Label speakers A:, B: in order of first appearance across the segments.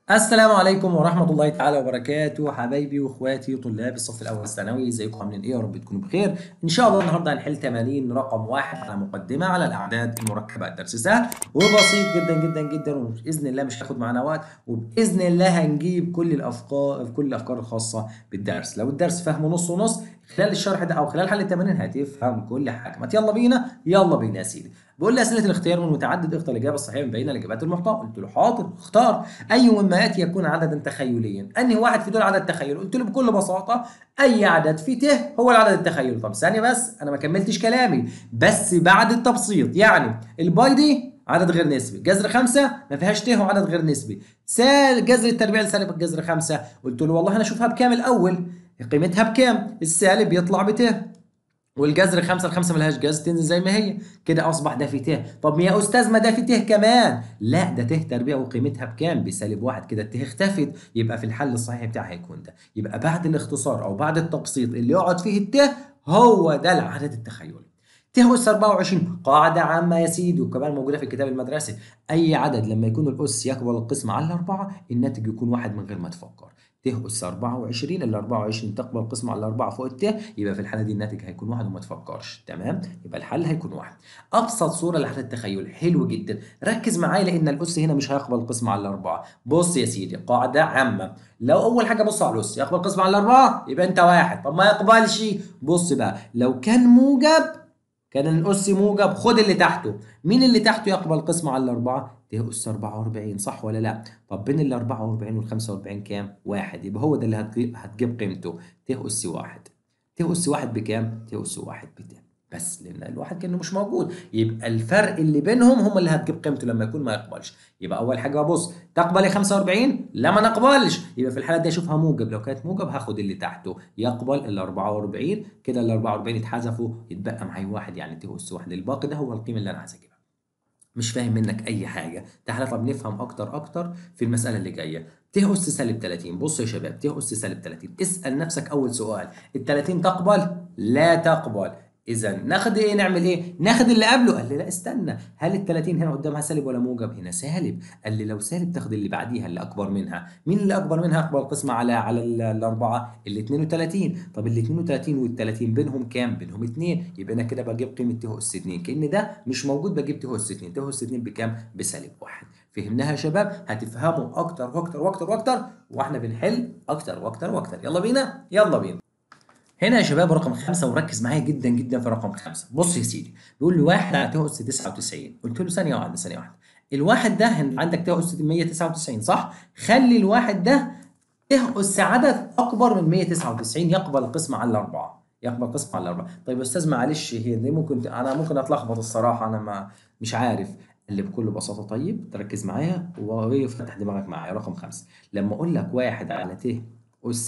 A: السلام عليكم ورحمة الله تعالى وبركاته حبايبي واخواتي طلاب الصف الأول الثانوي ازيكم عاملين ايه يا رب تكونوا بخير إن شاء الله النهارده هنحل تمارين رقم واحد على مقدمة على الأعداد المركبة الدرس سهل وبسيط جدا جدا جدا وبإذن الله مش هياخد معانا وقت وبإذن الله هنجيب كل الأفكار كل الأفكار الخاصة بالدرس لو الدرس فهمه نص ونص خلال الشرح ده أو خلال حل التمارين هتفهم كل حاجة ما يلا بينا يلا بينا يا سيدي بقول لي اسئله الاختيار من متعدد اختر الاجابه الصحيحه من بين الاجابات المحتوى قلت له حاضر اختار اي مما ياتي يكون عددا تخيليا انهي واحد في دول عدد تخيلي قلت له بكل بساطه اي عدد في ت هو العدد التخيلي طب ثانيه بس انا ما كملتش كلامي بس بعد التبسيط يعني الباي دي عدد غير نسبي جذر خمسة ما فيهاش ت هو عدد غير نسبي سال جذر التربيع لسالب الجذر خمسة قلت له والله انا اشوفها بكام الاول قيمتها بكام السالب يطلع بت والجذر خمسة الخمسة ملهاش جذر تنزل زي ما هي كده أصبح ده في ت طب يا أستاذ ما ده في ت كمان لا ده ت تربيع وقيمتها بكام بسالب واحد كده الت اختفت يبقى في الحل الصحيح بتاعها هيكون ده يبقى بعد الاختصار أو بعد التبسيط اللي يقعد فيه الت هو ده العدد التخيلي ت أس 24 قاعدة عامة يا سيدي وكمان موجودة في الكتاب المدرسي أي عدد لما يكون الأس يقبل القسم على الأربعة الناتج يكون واحد من غير ما تفكر ت أس 24 ال 24 تقبل القسم على الأربعة فوق الت يبقى في الحالة دي الناتج هيكون واحد وما تفكرش تمام يبقى الحل هيكون واحد أبسط صورة لحد التخيل حلو جدا ركز معايا لأن الأس هنا مش هيقبل القسم على الأربعة بص يا سيدي قاعدة عامة لو أول حاجة بص على الأس يقبل القسم على الأربعة يبقى أنت واحد طب ما يقبلش بص بقى لو كان موجب كان الأس موجب خد اللي تحته مين اللي تحته يقبل القسمة على الأربعة ت أس 44 صح ولا لا طب بين ال 44 وال 45 كام واحد يبقى هو ده اللي هتجيب, هتجيب قيمته ت أس واحد ت أس واحد بكام ت أس واحد بكام بس لان الواحد كانه مش موجود يبقى الفرق اللي بينهم هم اللي هتجيب قيمته لما يكون ما يقبلش يبقى اول حاجه ببص تقبل يا 45 لا ما نقبلش يبقى في الحاله دي اشوفها موجب لو كانت موجب هاخد اللي تحته يقبل ال 44 كده ال 44 يتحذفوا يتبقى معايا واحد يعني ت اس واحد الباقي ده هو القيمه اللي انا عايز اجيبها مش فاهم منك اي حاجه تعالى طب نفهم اكتر اكتر في المساله اللي جايه ت اس سالب 30 بصوا يا شباب ت اس سالب 30 اسال نفسك اول سؤال ال 30 تقبل لا تقبل اذا ناخد ايه نعمل ايه ناخد اللي قبله قال لي لا استنى هل ال 30 هنا قدامها سالب ولا موجب هنا سالب قال لي لو سالب تاخد اللي بعديها اللي اكبر منها مين اللي اكبر منها اكبر قسمه على على الاربعه ال 32 طب ال 32 وال 30 بينهم كام بينهم 2 يبقى انا كده بجيب قيمه ت اس 2 كان ده مش موجود بجيب ت اس 2 ت اس 2 بكام بسالب 1 فهمناها يا شباب هتفهموا اكتر واكتر واكتر واكتر واحنا بنحل اكتر واكتر واكتر يلا بينا يلا بينا هنا يا شباب رقم خمسة وركز معايا جدا جدا في رقم خمسة بص يا سيدي بيقول لي واحد على ت أس 99 قلت له ثانية واحدة ثانية واحدة الواحد ده عندك ت أس 199 صح خلي الواحد ده ت أس عدد أكبر من 199 يقبل القسمة على الأربعة يقبل القسمة على الأربعة طيب يا أستاذ معلش هي دي ممكن أنا ممكن أتلخبط الصراحة أنا ما مش عارف اللي بكل بساطة طيب تركز معايا وفتح دماغك معايا رقم خمسة لما أقول لك واحد على ت أس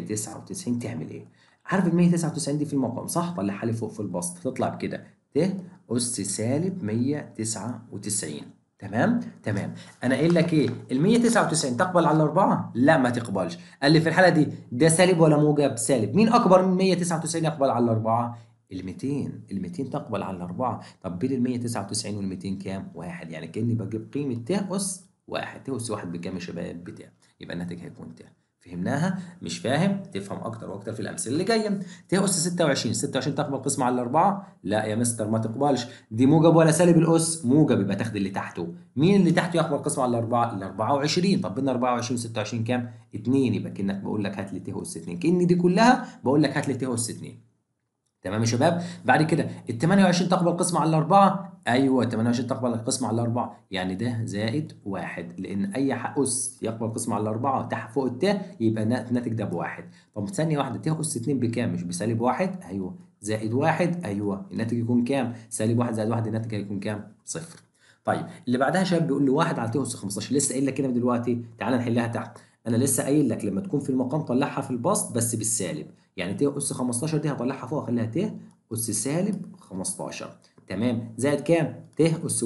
A: 199 تعمل إيه؟ عارف ال 199 دي في المقام صح؟ طلعها لي فوق في البسط تطلع بكده ت أس سالب 199 تمام؟ تمام أنا قايل لك إيه؟ ال 199 تقبل على الأربعة؟ لا ما تقبلش قال لي في الحالة دي ده سالب ولا موجب؟ سالب مين أكبر من 199 يقبل على الأربعة؟ ال 200 ال 200 تقبل على الأربعة طب بين ال 199 وال 200 كام؟ واحد يعني كأني بجيب قيمة ت أس واحد ت أس واحد بكام يا شباب؟ بتاع يبقى الناتج هيكون ت فهمناها مش فاهم تفهم اكتر واكتر في الامثله اللي جايه ت اس 26 26 تقبل قسمه على الاربعه لا يا مستر ما تقبلش دي موجب ولا سالب الاس موجب يبقى تاخد اللي تحته مين اللي تحته يقبل قسمه على الاربعه ال 24 طب بين 24 و 26 كام 2 يبقى كانك بقول لك هات لي ت اس 2 كان دي كلها بقول لك هات لي ت اس 2 تمام يا شباب بعد كده ال 28 تقبل قسمة على الأربعة أيوه 28 تقبل القسمة على الأربعة يعني ده زائد واحد لأن أي أس يقبل قسمة على الأربعة تحت فوق الت يبقى الناتج ده بواحد طب ثانية واحدة ت أس 2 بكام مش بسالب واحد أيوه زائد واحد أيوه الناتج يكون كام سالب واحد زائد واحد الناتج هيكون كام صفر طيب اللي بعدها يا شباب بيقول لي واحد على ت أس 15 لسه قايل لك كده دلوقتي تعالى نحلها تحت أنا لسه قايل لك لما تكون في المقام طلعها في البسط بس بالسالب يعني ت أس 15 دي هطلعها فوق أخليها ت أس سالب 15 تمام زائد كام؟ ت أس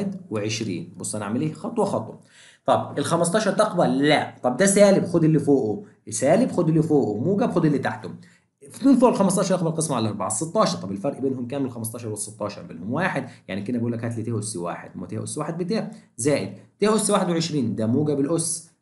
A: 21 بص أنا أعمل إيه؟ خطوة خطوة طب ال 15 تقبل؟ لا طب ده سالب خد اللي فوقه سالب خد اللي فوقه موجب خد اللي تحته 2 فوق ال 15 يقبل قسمة على 4 16 طب الفرق بينهم كام ال 15 وال 16 بينهم واحد يعني كده بقول لك هات لي ت أس 1 ما ت أس 1 بت زائد ت أس 21 ده موجب الأس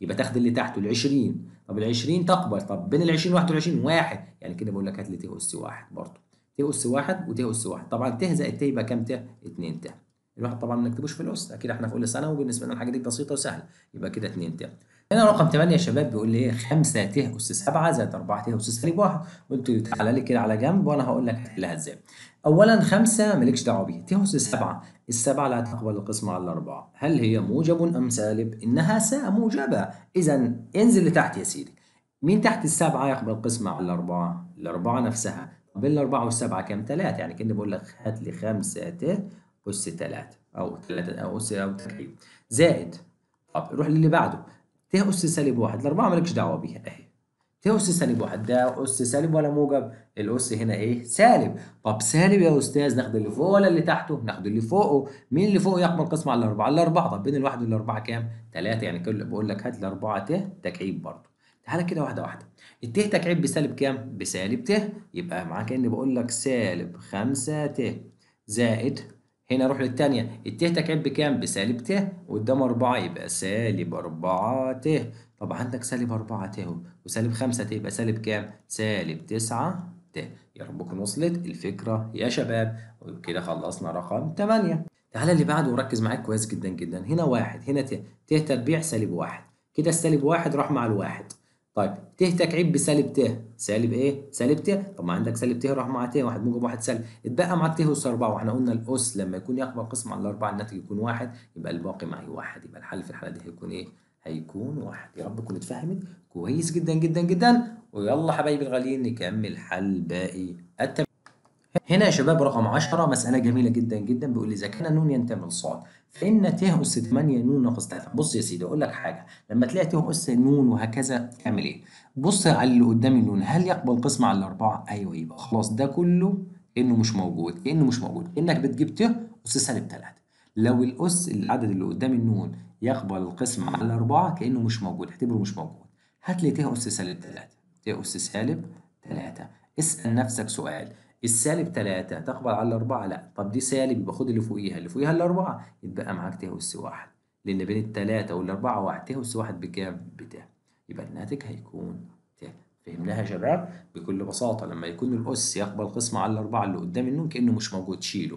A: يبقى تاخد اللي تحته ال 20 طب ال 20 تقبل طب بين ال 20 و 21 واحد يعني كده بقول لك هات لي ت اس واحد برضه ت اس واحد وت اس واحد طبعا ت زائد ت يبقى كام ت؟ 2 ت الواحد طبعا ما نكتبوش في الاس اكيد احنا في اولى ثانوي وبالنسبه لنا الحاجه دي بسيطه وسهله يبقى كده 2 ت هنا رقم 8 يا شباب بيقول لي ايه 5 ت اس 7 زائد 4 ت اس سالب 1 قلت له تعالى لي كده على جنب وانا هقول لك هتحلها ازاي اولا 5 مالكش دعوه بيها ت اس 7 السبعه لا تقبل القسمه على الاربعه هل هي موجب ام سالب انها ساء موجبه اذا انزل لتحت يا سيدي مين تحت السبعه يقبل القسمه على الاربعه الاربعه نفسها بين الاربعه والسبعه كام 3 يعني كاني بقول لك هات لي 5 ت اس 3 او 3 او اس او تكعيب زائد طب روح للي بعده ت اس سالب واحد الاربعه مالكش دعوه بيها اهي ت اس سالب واحد ده اس سالب ولا موجب الاس هنا ايه سالب طب سالب يا استاذ ناخد اللي فوق ولا اللي تحته ناخد اللي فوقه مين اللي فوقه يقبل قسمه على الاربعه الاربعه طب بين الواحد والاربعه كام 3 يعني كل بقول لك هات الاربعه ت تكعيب برضه تعالى كده واحده واحده الت تكعيب بسالب كام بسالب ت يبقى معاك كاني بقول لك سالب 5 ت زائد هنا اروح للثانيه الت تكعيب بكام بسالب ت قدام 4 يبقى سالب 4 ت طب عندك سالب 4 ت اهو وسالب 5 ت يبقى سالب كام سالب 9 ت يا رب تكون وصلت الفكره يا شباب وكده خلصنا رقم 8 تعالى اللي بعده وركز معاك كويس جدا جدا هنا واحد هنا ت ت تربيع سالب واحد كده السالب واحد راح مع الواحد طيب ت تكعيب بسالب ت سالب ايه؟ سالب ت طب ما عندك سالب ت راح مع ت واحد موجب واحد سالب اتبقى معاك ت اس 4 واحنا قلنا الاس لما يكون يقبل قسم على الاربعه الناتج يكون واحد يبقى الباقي معي واحد يبقى الحل في الحاله دي هيكون ايه؟ هيكون واحد يا رب تكون اتفهمت كويس جدا جدا جدا ويلا حبايبي الغاليين نكمل حل باقي التمرين هنا يا شباب رقم 10 مسألة جميلة جدا جدا بيقول لي إذا كان النون ينتمي لصاد فإن ت أس 8 نون ناقص 3 بص يا سيدي أقول لك حاجة لما تلاقي ت أس نون وهكذا تعمل إيه؟ بص على اللي قدام النون هل يقبل قسمة على الأربعة؟ أيوه يبقى خلاص ده كله كأنه مش موجود كأنه مش موجود كأنك بتجيب ت أس سالب 3 لو الأس العدد اللي قدام النون يقبل القسمة على الأربعة كأنه مش موجود اعتبره مش موجود هات لي ت أس سالب 3 ت أس سالب 3 اسأل نفسك سؤال السالب 3 تقبل على الأربعة؟ لا، طب دي سالب يبقى خد اللي فوقيها، اللي فوقيها الأربعة، يتبقى معاك ت أس واحد، لأن بين التلاتة والأربعة واحد، ت أس واحد بكام؟ بت، يبقى الناتج هيكون ت، فهمناها يا شباب؟ بكل بساطة لما يكون الأس يقبل قسمة على الأربعة اللي قدام النون كأنه مش موجود شيله.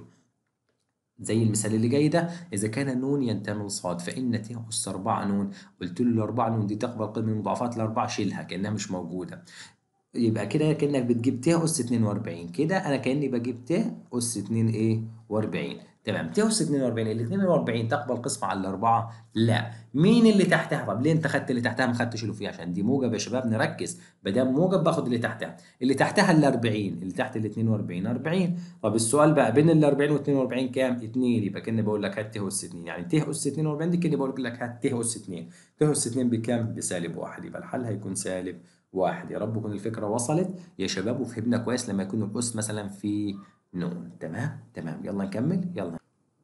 A: زي المثال اللي جاي ده إذا كان النون ينتمي لصاد فإن ت أس 4 نون قلت له الأربعة نون دي تقبل قسمة من مضاعفات الأربعة شيلها كأنها مش موجودة. يبقى كده كأنك بتجيب ت أس 42 كده أنا كأني بجيب ت أس 2 إيه و40 تمام ت أس 42 ال 42 تقبل قسمة على الأربعة؟ لا مين اللي تحتها؟ طب ليه أنت خدت اللي تحتها ما خدتش اللي فيها عشان دي موجب يا شباب نركز ما دام موجب باخد اللي تحتها اللي تحتها ال 40 اللي تحت ال 42 40 طب السؤال بقى بين ال 40 و 42 كام؟ 2 يبقى كأني بقول لك هات ت أس 2 يعني ت أس 42 دي كأني بقول لك هات ت أس 2 ت أس 2 بكام؟ بسالب 1 يبقى الحل هيكون سالب واحد يا رب تكون الفكرة وصلت يا شباب وفهمنا كويس لما يكون الأس مثلا في نون تمام تمام يلا نكمل يلا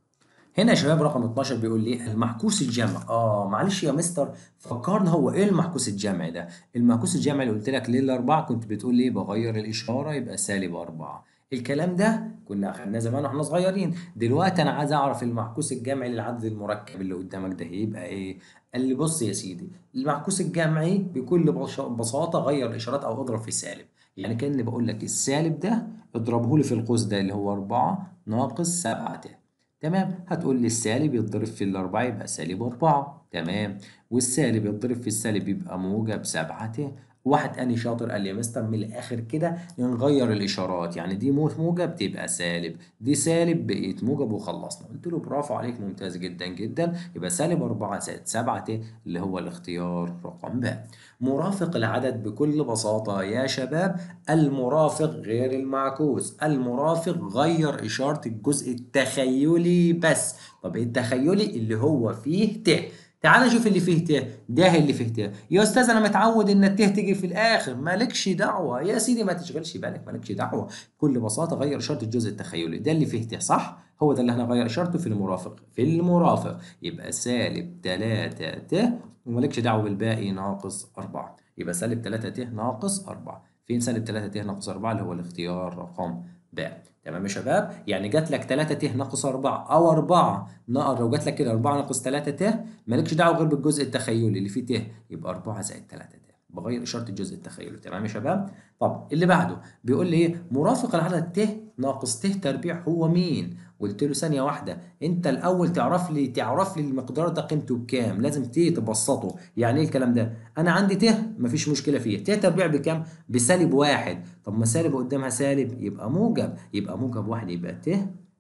A: هنا يا شباب رقم 12 بيقول لي المحكوس الجمع اه معلش يا مستر فكرنا هو ايه المحكوس الجمع ده المحكوس الجمع اللي قلت لك ليه الاربعه كنت بتقول لي بغير الاشاره يبقى سالب اربعه الكلام ده كنا اخدناه زمان واحنا صغيرين دلوقتي انا عايز اعرف المحكوس الجمعي للعدد المركب اللي قدامك ده هيبقى ايه قال لي بص يا سيدي المعكوس الجمعي بكل بساطه غير الاشارات او اضرب في سالب يعني كاني بقول لك السالب ده اضربه لي في القوس ده اللي هو 4 ناقص 7 تمام هتقول لي السالب يتضرب في الأربعة يبقى سالب أربعة تمام والسالب يتضرب في السالب يبقى موجب سبعة واحد تاني شاطر قال لي يا مستر من الاخر كده نغير الاشارات يعني دي موجب تبقى سالب دي سالب بقيت موجب وخلصنا قلت له برافو عليك ممتاز جدا جدا يبقى سالب 4 زائد 7 اللي هو الاختيار رقم ب مرافق العدد بكل بساطة يا شباب المرافق غير المعكوس المرافق غير إشارة الجزء التخيلي بس طب التخيلي اللي هو فيه ت تعال نشوف اللي فيه ت ده اللي فيه ت يا استاذ انا متعود ان الت تيجي في الاخر مالكش دعوه يا سيدي ما تشغلش بالك مالكش دعوه بكل بساطه غير اشاره الجزء التخيلي ده اللي فيه ت صح هو ده اللي هنغير اشارته في المرافق في المرافق يبقى سالب 3 ت ومالكش دعوه بالباقي ناقص 4 يبقى سالب 3 ت ناقص 4 فين سالب 3 ت ناقص 4 اللي هو الاختيار رقم باء تمام يا شباب يعني جات لك 3 ت ناقص 4 او 4 نقر لو جات لك كده 4 ناقص 3 ت مالكش دعوه غير بالجزء التخيلي اللي فيه ت يبقى 4 زائد 3 ت بغير اشاره الجزء التخيلي تمام يا شباب طب اللي بعده بيقول لي ايه مرافق العدد ت ناقص ت تربيع هو مين قلت له ثانيه واحده انت الاول تعرف لي تعرف لي المقدار ده قيمته بكام لازم ت تبسطه يعني ايه الكلام ده انا عندي ت مفيش مشكله فيه ت تربيع بكام بسالب واحد طب ما سالب قدامها سالب يبقى موجب يبقى موجب واحد يبقى ت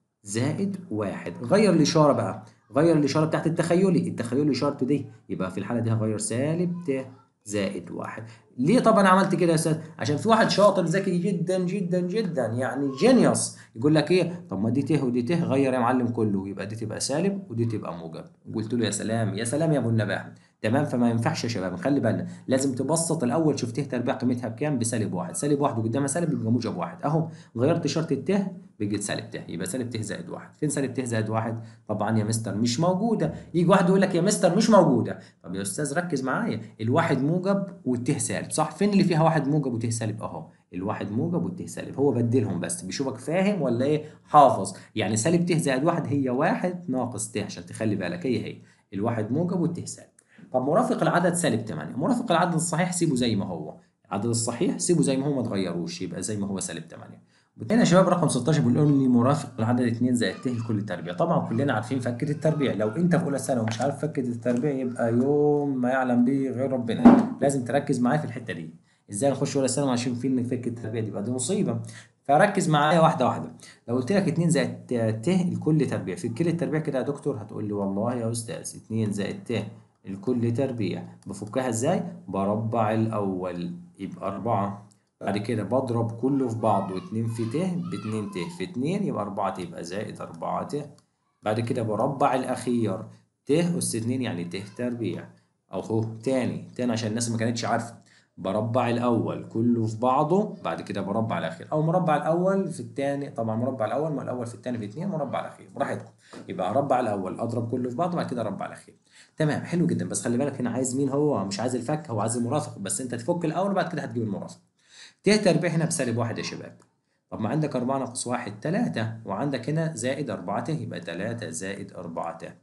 A: زائد واحد غير الاشاره بقى غير الاشاره بتاعت التخيلي التخيلي اشارته دي يبقى في الحاله دي هغير سالب ت زائد واحد ليه طب انا عملت كده يا استاذ عشان في واحد شاطر ذكي جدا جدا جدا يعني جينيوس يقول لك ايه طب ما دي ت ودي ت غير يا معلم كله يبقى دي تبقى سالب ودي تبقى موجب قلت له يا سلام يا سلام يا ابو النباه تمام فما ينفعش يا شباب نخلي بالنا لازم تبسط الاول شوف ت تربيع قيمتها بكام بسالب واحد سالب واحد وقدامها سالب يبقى موجب واحد اهو غيرت اشاره الت بقت سالب ت يبقى سالب ت زائد واحد فين سالب ت زائد واحد طبعا يا مستر مش موجوده يجي واحد يقول لك يا مستر مش موجوده طب يا استاذ ركز معايا الواحد موجب والت سالب صح فين اللي فيها واحد موجب وت سالب اهو الواحد موجب والت سالب هو بدلهم بس بيشوفك فاهم ولا ايه حافظ يعني سالب ت زائد واحد هي واحد ناقص ت عشان تخلي بالك هي هي الواحد موجب والت سالب طب مرافق العدد سالب 8 مرافق العدد الصحيح سيبه زي ما هو العدد الصحيح سيبه زي ما هو ما تغيروش يبقى زي ما هو سالب 8 هنا يا شباب رقم 16 بيقول لي مرافق العدد 2 زائد ت لكل تربيع طبعا كلنا عارفين فكه التربيع لو انت في اولى ثانوي ومش عارف فكه التربيع يبقى يوم ما يعلم به غير ربنا لازم تركز معايا في الحته دي ازاي نخش اولى ثانوي عشان في ان فكه التربيع دي يبقى دي مصيبه فركز معايا واحده واحده لو قلت لك 2 زائد ت لكل تربيع في كل التربيع كده يا دكتور هتقول لي والله يا استاذ 2 زائد ت الكل تربيع بفكها ازاي بربع الاول يبقى 4 بعد كده بضرب كله في بعضه 2 في ت ب 2 ت في 2 يبقى 4 ت يبقى زائد 4 ت بعد كده بربع الاخير ت اس 2 يعني ت تربيع اهو تاني تاني عشان الناس ما كانتش عارفه بربع الاول كله في بعضه بعد كده بربع الاخير او مربع الاول في الثاني طبعا مربع الاول ما الاول في الثاني في 2 مربع الاخير براحتكم يبقى اربع الاول اضرب كله في بعضه بعد كده اربع الاخير تمام حلو جدا بس خلي بالك هنا عايز مين هو مش عايز الفك هو عايز المرافق بس انت تفك الاول وبعد كده هتجيب المرافق ت تربيع هنا بسالب واحد يا شباب طب ما عندك 4 ناقص 1 3 وعندك هنا زائد 4 ت يبقى 3 زائد 4 ت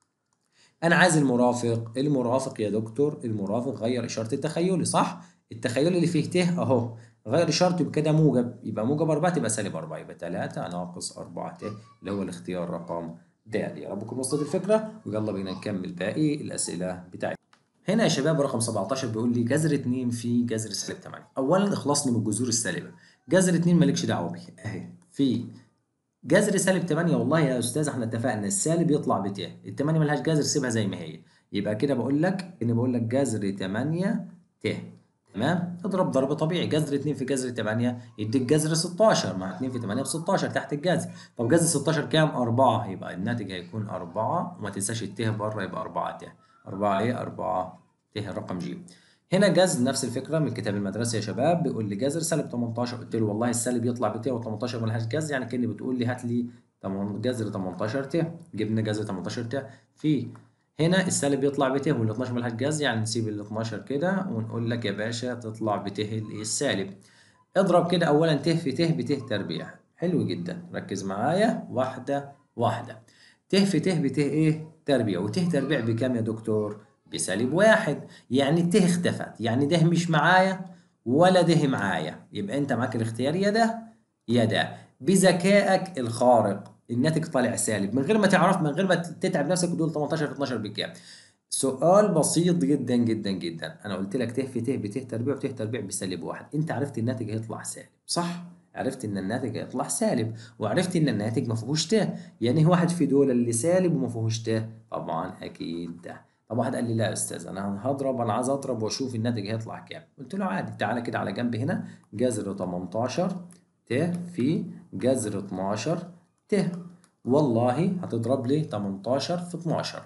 A: انا عايز المرافق المرافق يا دكتور المرافق غير اشاره التخيلي صح التخيلي اللي فيه ت اهو غير اشارته بكده موجب يبقى موجب 4 تبقى سالب 4 يبقى 3 ناقص 4 ت اللي هو الاختيار رقم د يا رب تكون وصلت الفكره ويلا بينا نكمل باقي الاسئله بتاعتنا هنا يا شباب رقم 17 بيقول لي جذر 2 في جذر سالب 8 اولا اخلصني من الجذور السالبه جذر 2 مالكش دعوه بيه اهي في جذر سالب 8 والله يا استاذ احنا اتفقنا السالب يطلع ب ت ال 8 ملهاش جذر سيبها زي ما هي يبقى كده بقول لك ان بقول لك جذر 8 ت تمام اضرب ضرب طبيعي جذر 2 في جذر 8 يديك جذر 16 مع 2 في 8 ب 16 تحت الجذر طب جذر 16 كام 4 يبقى الناتج هيكون 4 وما تنساش الت بره يبقى 4 ت 4 ايه 4 ت رقم ج هنا جذر نفس الفكره من كتاب المدرسه يا شباب بيقول لي جذر سالب 18 قلت له والله السالب يطلع ب ت و18 ملهاش جذر يعني كاني بتقول لي هات لي جذر 18 ت جبنا جذر 18 ت في هنا السالب يطلع ب ت وال 12 ملهاش جذر يعني نسيب ال 12 كده ونقول لك يا باشا تطلع ب ت السالب اضرب كده اولا ت في ت ب ت تربيع حلو جدا ركز معايا واحده واحده ت في ت ب ت ايه تربيع وت تربيع بكام يا دكتور بسالب واحد يعني ت اختفت يعني ده مش معايا ولا ده معايا يبقى انت معاك الاختيار يا ده يا ده بذكائك الخارق الناتج طالع سالب من غير ما تعرف من غير ما تتعب نفسك وتقول 18 في 12 بكام سؤال بسيط جدا جدا جدا انا قلت لك ت في ت بت تربيع وت تربيع بسالب واحد انت عرفت الناتج هيطلع سالب صح عرفت ان الناتج هيطلع سالب وعرفت ان الناتج ما فيهوش ت يعني واحد في دول اللي سالب وما فيهوش ت طبعا اكيد ده طب واحد قال لي لا يا استاذ انا هضرب انا عايز اضرب واشوف الناتج هيطلع كام قلت له عادي تعالى كده على جنب هنا جذر 18 ت في جذر 12 ت والله هتضرب لي 18 في 12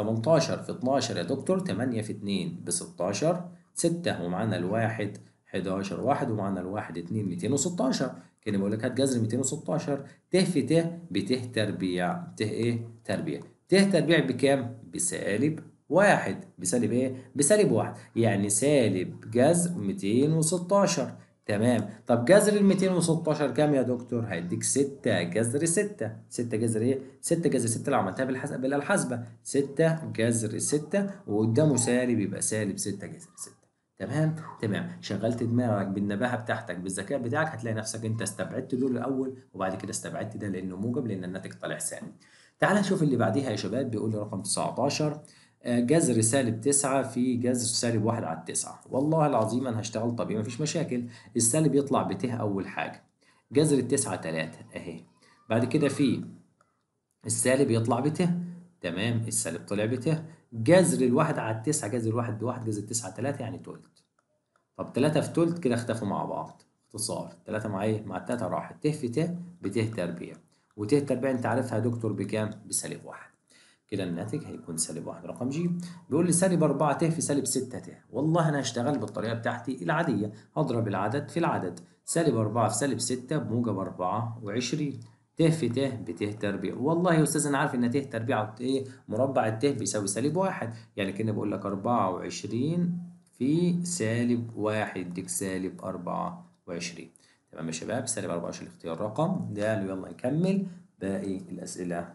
A: 18 في 12 يا دكتور 8 في 2 ب 16 6 ومعانا الواحد 11 واحد ومعانا الواحد 2 216 كده بقول لك هات جذر 216 ت في ت بت تربيع ت ايه تربيع ت تربيع بكام بسالب واحد بسالب ايه بسالب واحد يعني سالب جذر 216 تمام طب جذر ال 216 كام يا دكتور؟ هيديك 6 جذر 6 6 جذر ايه؟ 6 جذر 6 لو عملتها بالحسب بالآلة الحاسبة 6 جذر 6 وقدامه سالب يبقى سالب 6 جذر 6 تمام تمام شغلت دماغك بالنباهه بتاعتك بالذكاء بتاعك هتلاقي نفسك انت استبعدت دول الاول وبعد كده استبعدت ده لانه موجب لان الناتج طالع سالب تعال نشوف اللي بعديها يا شباب بيقول لي رقم 19 آه، جذر سالب 9 في جذر سالب 1 على 9 والله العظيم انا هشتغل طبيعي مفيش مشاكل السالب يطلع بته اول حاجه جذر التسعة 3 اهي بعد كده في السالب يطلع بته تمام السالب طلع بته جذر الواحد على التسعة جذر الواحد بواحد جذر التسعة تلاتة يعني تلت طب تلاتة في تلت كده اختفوا مع بعض اختصار تلاتة مع ايه؟ مع التلاتة راحت ت في ت بت تربيع وت تربيع انت عارفها يا دكتور بكام؟ بسالب واحد كده الناتج هيكون سالب واحد رقم ج بيقول لي سالب 4 ت في سالب 6 ت والله انا هشتغل بالطريقة بتاعتي العادية هضرب العدد في العدد سالب 4 في سالب 6 بموجب 24 ت في ت بت تربيع والله يا استاذ انا عارف ان ت تربيع ايه مربع الت بيساوي سالب واحد يعني كده بقول لك 24 في سالب واحد يديك سالب 24 تمام يا شباب سالب 24 اختيار رقم ده يلا نكمل باقي الاسئله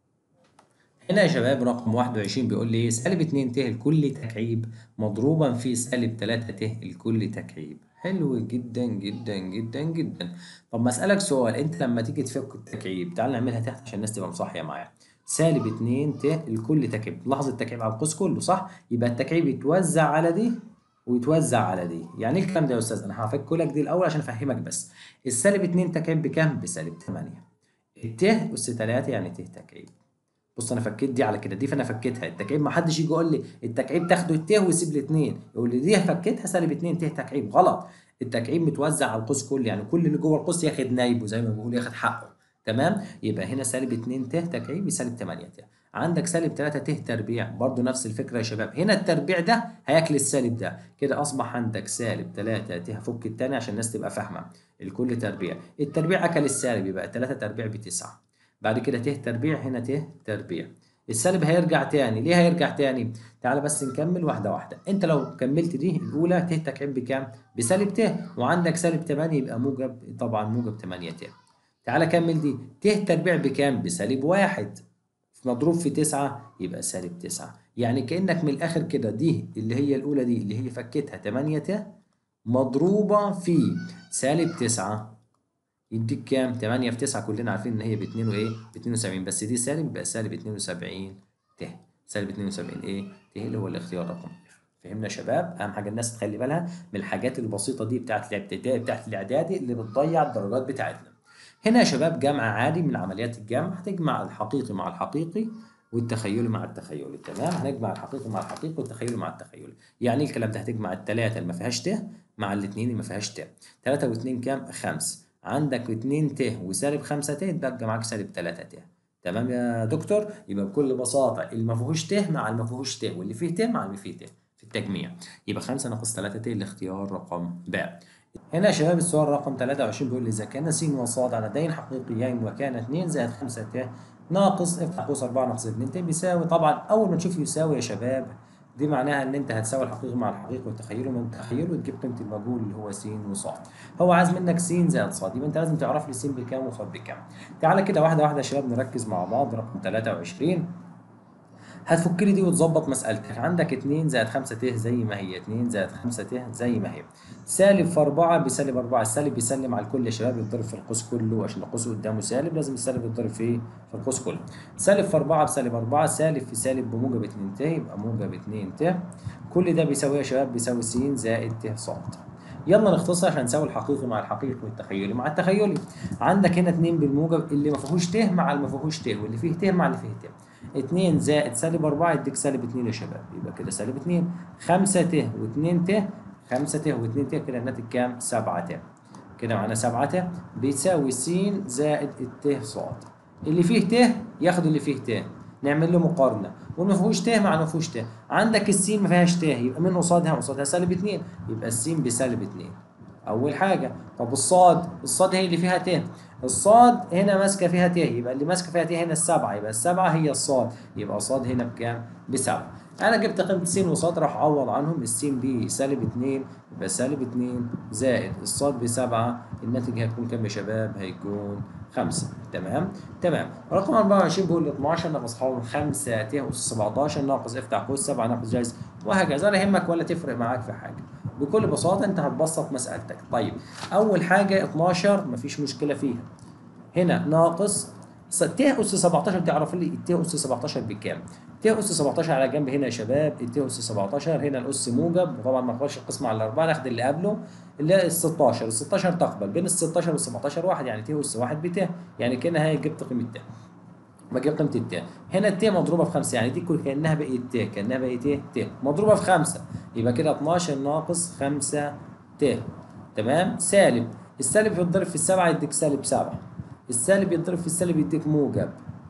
A: هنا يا شباب رقم 21 بيقول لي سالب 2 ت الكل تكعيب مضروبا في سالب 3 ت الكل تكعيب حلو جدا جدا جدا جدا طب ما اسالك سؤال انت لما تيجي تفك التكعيب تعال نعملها تحت عشان الناس تبقى مصحيه معايا سالب 2 ت الكل تكعيب لاحظ التكعيب على القوس كله صح يبقى التكعيب يتوزع على دي ويتوزع على دي يعني ايه الكلام ده يا استاذ انا هفك لك دي الاول عشان افهمك بس السالب 2 تكعيب بكام بسالب 8 الت اس 3 يعني ت تكعيب بص انا فكيت دي على كده دي فانا فكيتها التكعيب ما حدش يجي يقول لي التكعيب تاخده الت ويسيب لي 2 يقول لي دي فكيتها سالب 2 ت تكعيب غلط التكعيب متوزع على القوس كله يعني كل اللي جوه القوس ياخد نايبه زي ما بيقول ياخد حقه تمام يبقى هنا سالب 2 ت تكعيب سالب 8 ت عندك سالب 3 ت تربيع برضو نفس الفكره يا شباب هنا التربيع ده هياكل السالب ده كده اصبح عندك سالب 3 ت هفك الثاني عشان الناس تبقى فاهمه الكل تربيع التربيع اكل السالب يبقى 3 تربيع بتسعة بعد كده ت تربيع هنا ت تربيع السالب هيرجع تاني ليه هيرجع تاني تعال بس نكمل واحده واحده انت لو كملت دي الاولى ت تكعيب بكام بسالب ت وعندك سالب 8 يبقى موجب طبعا موجب 8 ت تعال كمل دي ت تربيع بكام بسالب واحد مضروب في 9 يبقى سالب 9 يعني كانك من الاخر كده دي اللي هي الاولى دي اللي هي فكيتها 8 ت مضروبه في سالب 9 يديك كام 8 في 9 كلنا عارفين ان هي ب 2 وايه ب 72 بس دي سالب يبقى سالب 72 ت سالب 72 ايه ت اللي هو الاختيار رقم فهمنا يا شباب اهم حاجه الناس تخلي بالها من الحاجات البسيطه دي بتاعت الابتدائي بتاعت الاعدادي اللي بتضيع الدرجات بتاعتنا هنا يا شباب جمع عادي من عمليات الجمع هتجمع الحقيقي مع الحقيقي والتخيلي مع التخيلي تمام هنجمع الحقيقي مع الحقيقي والتخيلي مع التخيلي يعني ايه الكلام ده هتجمع الثلاثه اللي ما فيهاش ت مع الاثنين اللي ما فيهاش ت 3 و2 كام 5 عندك 2 ت وسالب 5 ت يتبقى معاك سالب 3 ت تمام يا دكتور يبقى بكل بساطه اللي ما فيهوش ت مع اللي ما فيهوش ت واللي فيه ت مع اللي فيه ت في التجميع يبقى 5 ناقص 3 ت الاختيار رقم ب هنا يا شباب السؤال رقم 23 بيقول لي اذا كان س وصاد عددين حقيقيين وكان 2 زائد 5 ت ناقص افتح قوس 4 ناقص 2 ت بيساوي طبعا اول ما تشوف يساوي يا شباب دي معناها ان انت هتساوي الحقيقي مع الحقيقي والتخيل من التخيل وتجيب قيمه المجهول اللي هو س وصاد هو عايز منك س زائد صاد يبقى انت لازم تعرف لي س بكام وصاد بكام تعالى كده واحده واحده يا شباب نركز مع بعض رقم 23 هتفك لي دي وتظبط مسألتك عندك 2 زائد 5 ت زي ما هي 2 زائد 5 ت زي ما هي سالب في 4 بسالب 4 السالب بيسلم على الكل يا شباب يتضرب في القوس كله عشان القوس قدامه سالب لازم السالب يتضرب في في القوس كله سالب في 4 بسالب 4 سالب في سالب بموجب 2 ت يبقى موجب 2 ت كل ده بيساوي يا شباب بيساوي س زائد ت ص يلا نختصر عشان نساوي الحقيقي مع الحقيقي والتخيلي مع التخيلي عندك هنا 2 بالموجب اللي ما فيهوش ت مع اللي ما فيهوش ت واللي فيه ت مع اللي فيه ت 2 زائد سالب 4 يديك سالب 2 يا شباب يبقى كده سالب 2 5 ت و2 ت 5 ت و2 ت كده الناتج كام 7 ت كده معانا 7 ت بيساوي س زائد الت ص اللي فيه ت ياخد اللي فيه ت نعمل له مقارنه واللي ما فيهوش ت مع اللي ما فيهوش ت عندك السين ما فيهاش ت يبقى من قصادها قصادها سالب 2 يبقى السين بسالب 2 اول حاجه طب الصاد الصاد هي اللي فيها ت الصاد هنا ماسكه فيها ت يبقى اللي ماسكه فيها ت هنا السبعه يبقى السبعه هي الصاد يبقى صاد هنا بكام؟ بسبعه انا جبت قيمه س وصاد راح اعوض عنهم الس ب سالب 2 يبقى سالب 2 زائد الصاد ب 7 الناتج هيكون كام يا شباب؟ هيكون 5 تمام؟ تمام رقم 24 بيقول لي 12 ناقص حول 5 ت اس 17 ناقص افتح قوس 7 ناقص جايز وهكذا لا يهمك ولا تفرق معاك في حاجه بكل بساطه انت هتبسط مسالتك طيب اول حاجه 12 مفيش مشكله فيها هنا ناقص ت اس 17 تعرف لي الت اس 17 بكام؟ ت اس 17 على جنب هنا يا شباب الت اس 17 هنا الاس موجب وطبعا ما ناخدش القسمه على الاربعه ناخد اللي قبله اللي هي ال 16 ال 16 تقبل بين ال 16 وال 17 واحد يعني ت اس 1 بت يعني كده هي جبت قيمه ت بجيب قيمه الت هنا الت مضروبه في 5 يعني دي كل كانها بقت ت كانها بقت ايه ت مضروبه في 5 يبقى كده 12 ناقص 5 ت تمام سالب السالب يتضرب في السبعه يديك سالب 7 السالب يتضرب في السالب يديك موجب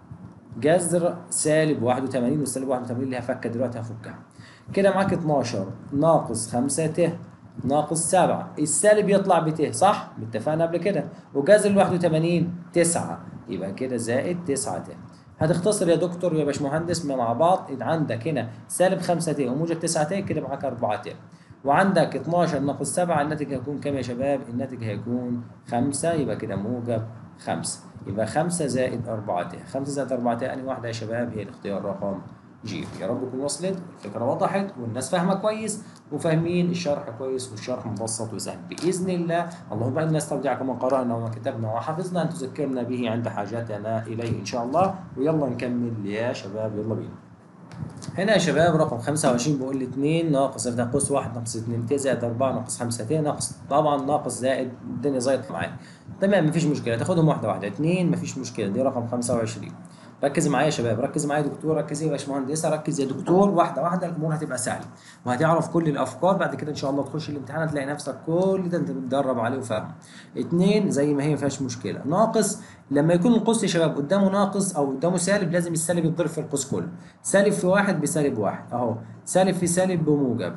A: جذر سالب 81 والسالب 81 ليها فكه دلوقتي هفكها كده معاك 12 ناقص 5 ت ناقص 7 السالب يطلع بت صح؟ اتفقنا قبل كده وجذر ال 81 9 يبقى كده زائد 9 ت هتختصر يا دكتور ويا باشمهندس مع بعض عندك هنا سالب 5 ت وموجب 9 ت كده معاك 4 ت وعندك 12 ناقص 7 الناتج هيكون كام يا شباب؟ الناتج هيكون 5 يبقى كده موجب 5 يبقى 5 زائد 4 ت 5 زائد 4 ت أنهي واحدة يا شباب هي الاختيار رقم جيم يا رب تكون وصلت الفكرة وضحت والناس فاهمة كويس وفاهمين الشرح كويس والشرح مبسط وسهل بإذن الله اللهم إنا نستودعك ما قرأنا وما كتبنا وحفظنا أن تذكرنا به عند حاجاتنا إليه إن شاء الله ويلا نكمل يا شباب يلا بينا هنا يا شباب رقم 25 بيقول لي 2 ناقص افتح قوس 1 ناقص 2 ت زائد 4 ناقص 5 ت ناقص طبعا ناقص زائد الدنيا زيطت معايا تمام مفيش مشكله تاخدهم واحده واحده 2 مفيش مشكله دي رقم 25 ركز معايا يا شباب ركز معايا يا دكتور ركز يا باشمهندسه ركز يا دكتور واحده واحده الامور هتبقى سهله وهتعرف كل الافكار بعد كده ان شاء الله تخش الامتحان هتلاقي نفسك كل ده انت بتدرب عليه وفاهمه اتنين زي ما هي ما فيهاش مشكله ناقص لما يكون القوس يا شباب قدامه ناقص او قدامه سالب لازم السالب يتضرب في القوس كله سالب في واحد بسالب واحد اهو سالب في سالب بموجب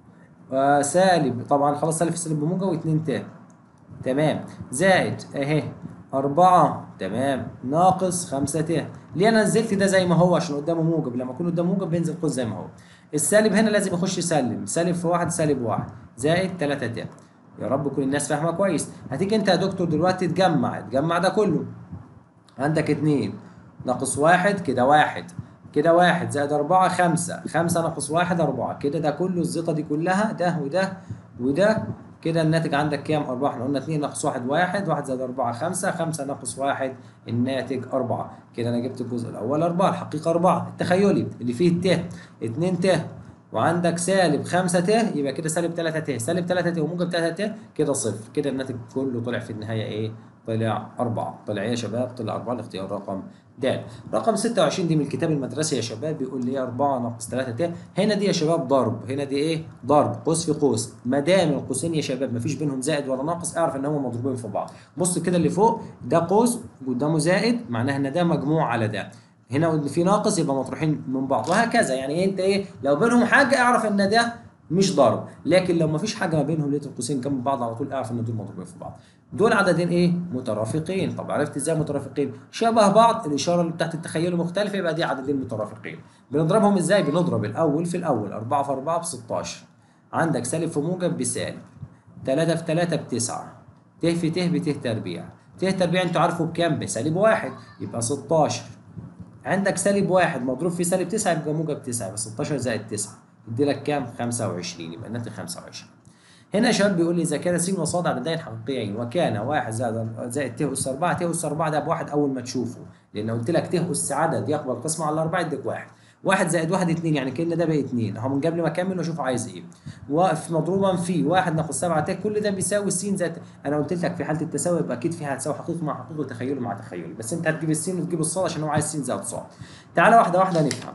A: وسالب طبعا خلاص سالب في سالب بموجب واتنين تاني تمام زائد اهي أربعة تمام ناقص خمسة ت ليه أنا نزلت ده زي ما هو عشان قدامه موجب لما يكون قدامه موجب بينزل قوس زي ما هو السالب هنا لازم يخش سالب سالب في واحد سالب واحد زائد تلاتة ت يا رب كل الناس فاهمة كويس هتيجي أنت يا دكتور دلوقتي تجمع تجمع ده كله عندك اتنين ناقص واحد كده واحد كده واحد زائد أربعة خمسة خمسة ناقص واحد أربعة كده ده كله الزيطة دي كلها ده وده وده كده الناتج عندك كام؟ أربعة احنا قلنا اتنين ناقص واحد واحد واحد زائد أربعة خمسة خمسة ناقص واحد الناتج أربعة كده أنا جبت الجزء الأول أربعة الحقيقة أربعة التخيلي اللي فيه الت اتنين ت وعندك سالب 5 ت يبقى كده سالب 3 ت سالب 3 ت وموجب 3 ت كده صفر كده الناتج كله طلع في النهايه ايه طلع 4 طلع ايه يا شباب طلع 4 الاختيار رقم د رقم 26 دي من الكتاب المدرسي يا شباب بيقول لي 4 ناقص 3 ت هنا دي يا شباب ضرب هنا دي ايه ضرب قوس في قوس ما دام القوسين يا شباب ما فيش بينهم زائد ولا ناقص اعرف ان هم مضروبين في بعض بص كده اللي فوق ده قوس قدامه زائد معناها ان ده مجموع على ده هنا في ناقص يبقى مطروحين من بعض وهكذا يعني انت ايه لو بينهم حاجه اعرف ان ده مش ضرب لكن لو ما فيش حاجه ما بينهم لقيت القوسين جنب بعض على طول اعرف ان دول مضروبين في بعض دول عددين ايه مترافقين طب عرفت ازاي مترافقين شبه بعض الاشاره اللي بتاعت التخيل مختلفه يبقى دي عددين مترافقين بنضربهم ازاي بنضرب الاول في الاول 4 في 4 ب 16 عندك سالب في موجب بسالب 3 في 3 بتسعة ت في ت بت تربيع ت تربيع انتوا عارفوا بكام بسالب واحد يبقى 16 عندك سالب واحد مضروب في سالب 9 يبقى موجب 9 يبقى 16 زائد 9 يدي لك كام 25 يبقى الناتج 25 هنا يا شباب بيقول لي اذا كان س وصاد عددين حقيقيين وكان واحد زائد زائد ت اس 4 ت اس 4 ده بواحد اول ما تشوفه لان قلت لك ت اس عدد يقبل قسمه على 4 يديك واحد واحد زائد واحد اتنين يعني كأن ده بقى اتنين اهو من قبل ما اكمل واشوف عايز ايه واقف مضروبا في واحد ناقص سبعة ت كل ده بيساوي س زائد انا قلت لك في حاله التساوي يبقى اكيد فيها هتساوي حقيقي مع حقيقي وتخيلي مع تخيلي بس انت هتجيب السين وتجيب الصاد عشان هو عايز س زائد صاد تعالى واحده واحده نفهم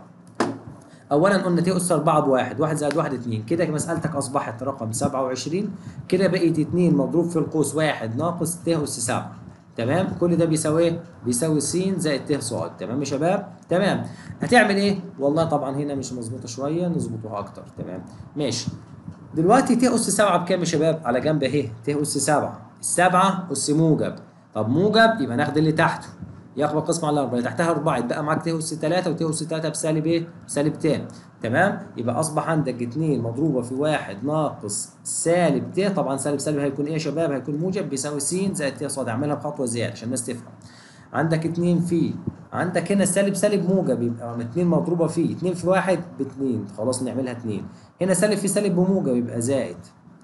A: اولا قلنا ت اس 4 بواحد واحد زائد واحد اتنين كده مسالتك اصبحت رقم 27 كده بقيت اتنين مضروب في القوس واحد ناقص ت اس 7 تمام كل ده بيساوي ايه بيساوي س زائد ت صاد تمام يا شباب تمام هتعمل ايه والله طبعا هنا مش مظبوطه شويه نظبطوها اكتر تمام ماشي دلوقتي ت اس 7 بكام يا شباب على جنب اهي ت اس 7 السبعه اس موجب طب موجب يبقى ناخد اللي تحته يقبل قسمة على 4 تحتها 4 يتبقى معاك ت أس 3 وت أس 3 بسالب إيه؟ بسالب ت تمام؟ يبقى أصبح عندك 2 مضروبة في 1 ناقص سالب ت طبعا سالب سالب هيكون إيه يا شباب؟ هيكون موجب بيساوي س زائد ت ص اعملها بخطوة زيادة عشان الناس تفهم عندك 2 في عندك هنا سالب سالب موجب يبقى 2 مضروبة في 2 في 1 ب 2 خلاص نعملها 2 هنا سالب في سالب بموجب يبقى زائد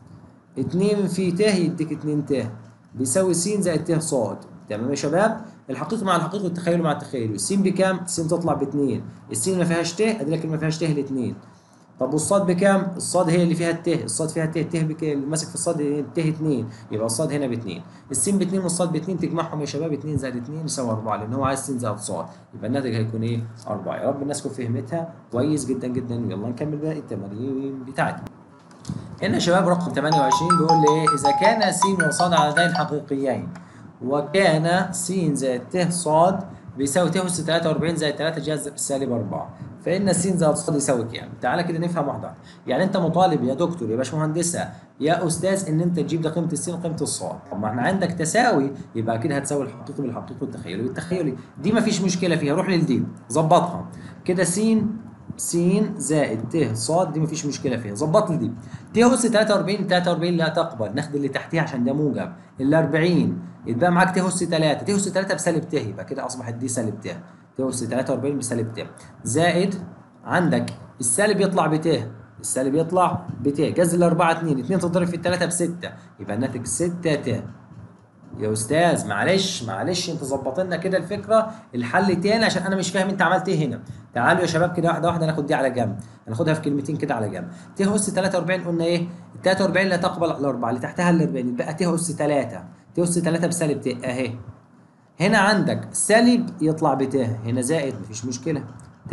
A: 2 في ت يديك 2 ت بيساوي س زائد ت ص تمام يا شباب الحقيقه مع الحقيقه والتخيل مع التخيل الس بكام الس تطلع ب 2 الس ما فيهاش ت ادي لك ما فيهاش ت الاثنين طب والصاد بكام الصاد هي اللي فيها الت الصاد فيها الت الت بكام اللي ماسك في الصاد الت 2 يبقى الصاد هنا ب 2 الس ب 2 والصاد ب 2 تجمعهم يا شباب 2 زائد 2 يساوي 4 لان هو عايز س زائد ص يبقى الناتج هيكون ايه 4 يا رب الناس تكون فهمتها كويس جدا جدا يلا نكمل باقي التمارين بتاعتنا هنا يا شباب رقم 28 بيقول لي ايه اذا كان س وص عددين حقيقيين وكان س زائد ت ص بيساوي ت اس 43 زائد 3 جذر سالب 4 فان س زائد ص يساوي كام؟ تعالى كده نفهم واحده واحده يعني انت مطالب يا دكتور يا باشمهندسه يا استاذ ان انت تجيب ده قيمه الس وقيمه الصاد طب ما احنا عندك تساوي يبقى كده هتساوي الحقيقي بالحقيقي والتخيلي بالتخيلي دي ما فيش مشكله فيها روح للدي ظبطها كده س س زائد ت ص دي مفيش مشكله فيها ظبط لي دي ت اس 43 43 لا تقبل ناخد اللي تحتيها عشان ده موجب ال 40 يتبقى معاك ت اس 3 ت اس 3 بسالب ت يبقى كده اصبحت دي سالب ت ت اس 43 بسالب ت زائد عندك السالب يطلع بت السالب يطلع بت جذر ال 4 2 2 تضرب في الثلاثه ب 6 يبقى الناتج 6 ت يا استاذ معلش معلش انت ظبط لنا كده الفكره الحل تاني عشان انا مش فاهم انت عملت ايه هنا تعالوا يا شباب كده واحده واحده ناخد دي على جنب هناخدها في كلمتين كده على جنب ت اس 43 قلنا ايه ال 43 لا تقبل الاربعه اللي تحتها ال 40 يبقى ت اس 3 ت اس 3 بسالب ت اهي هنا عندك سالب يطلع بت هنا زائد مفيش مشكله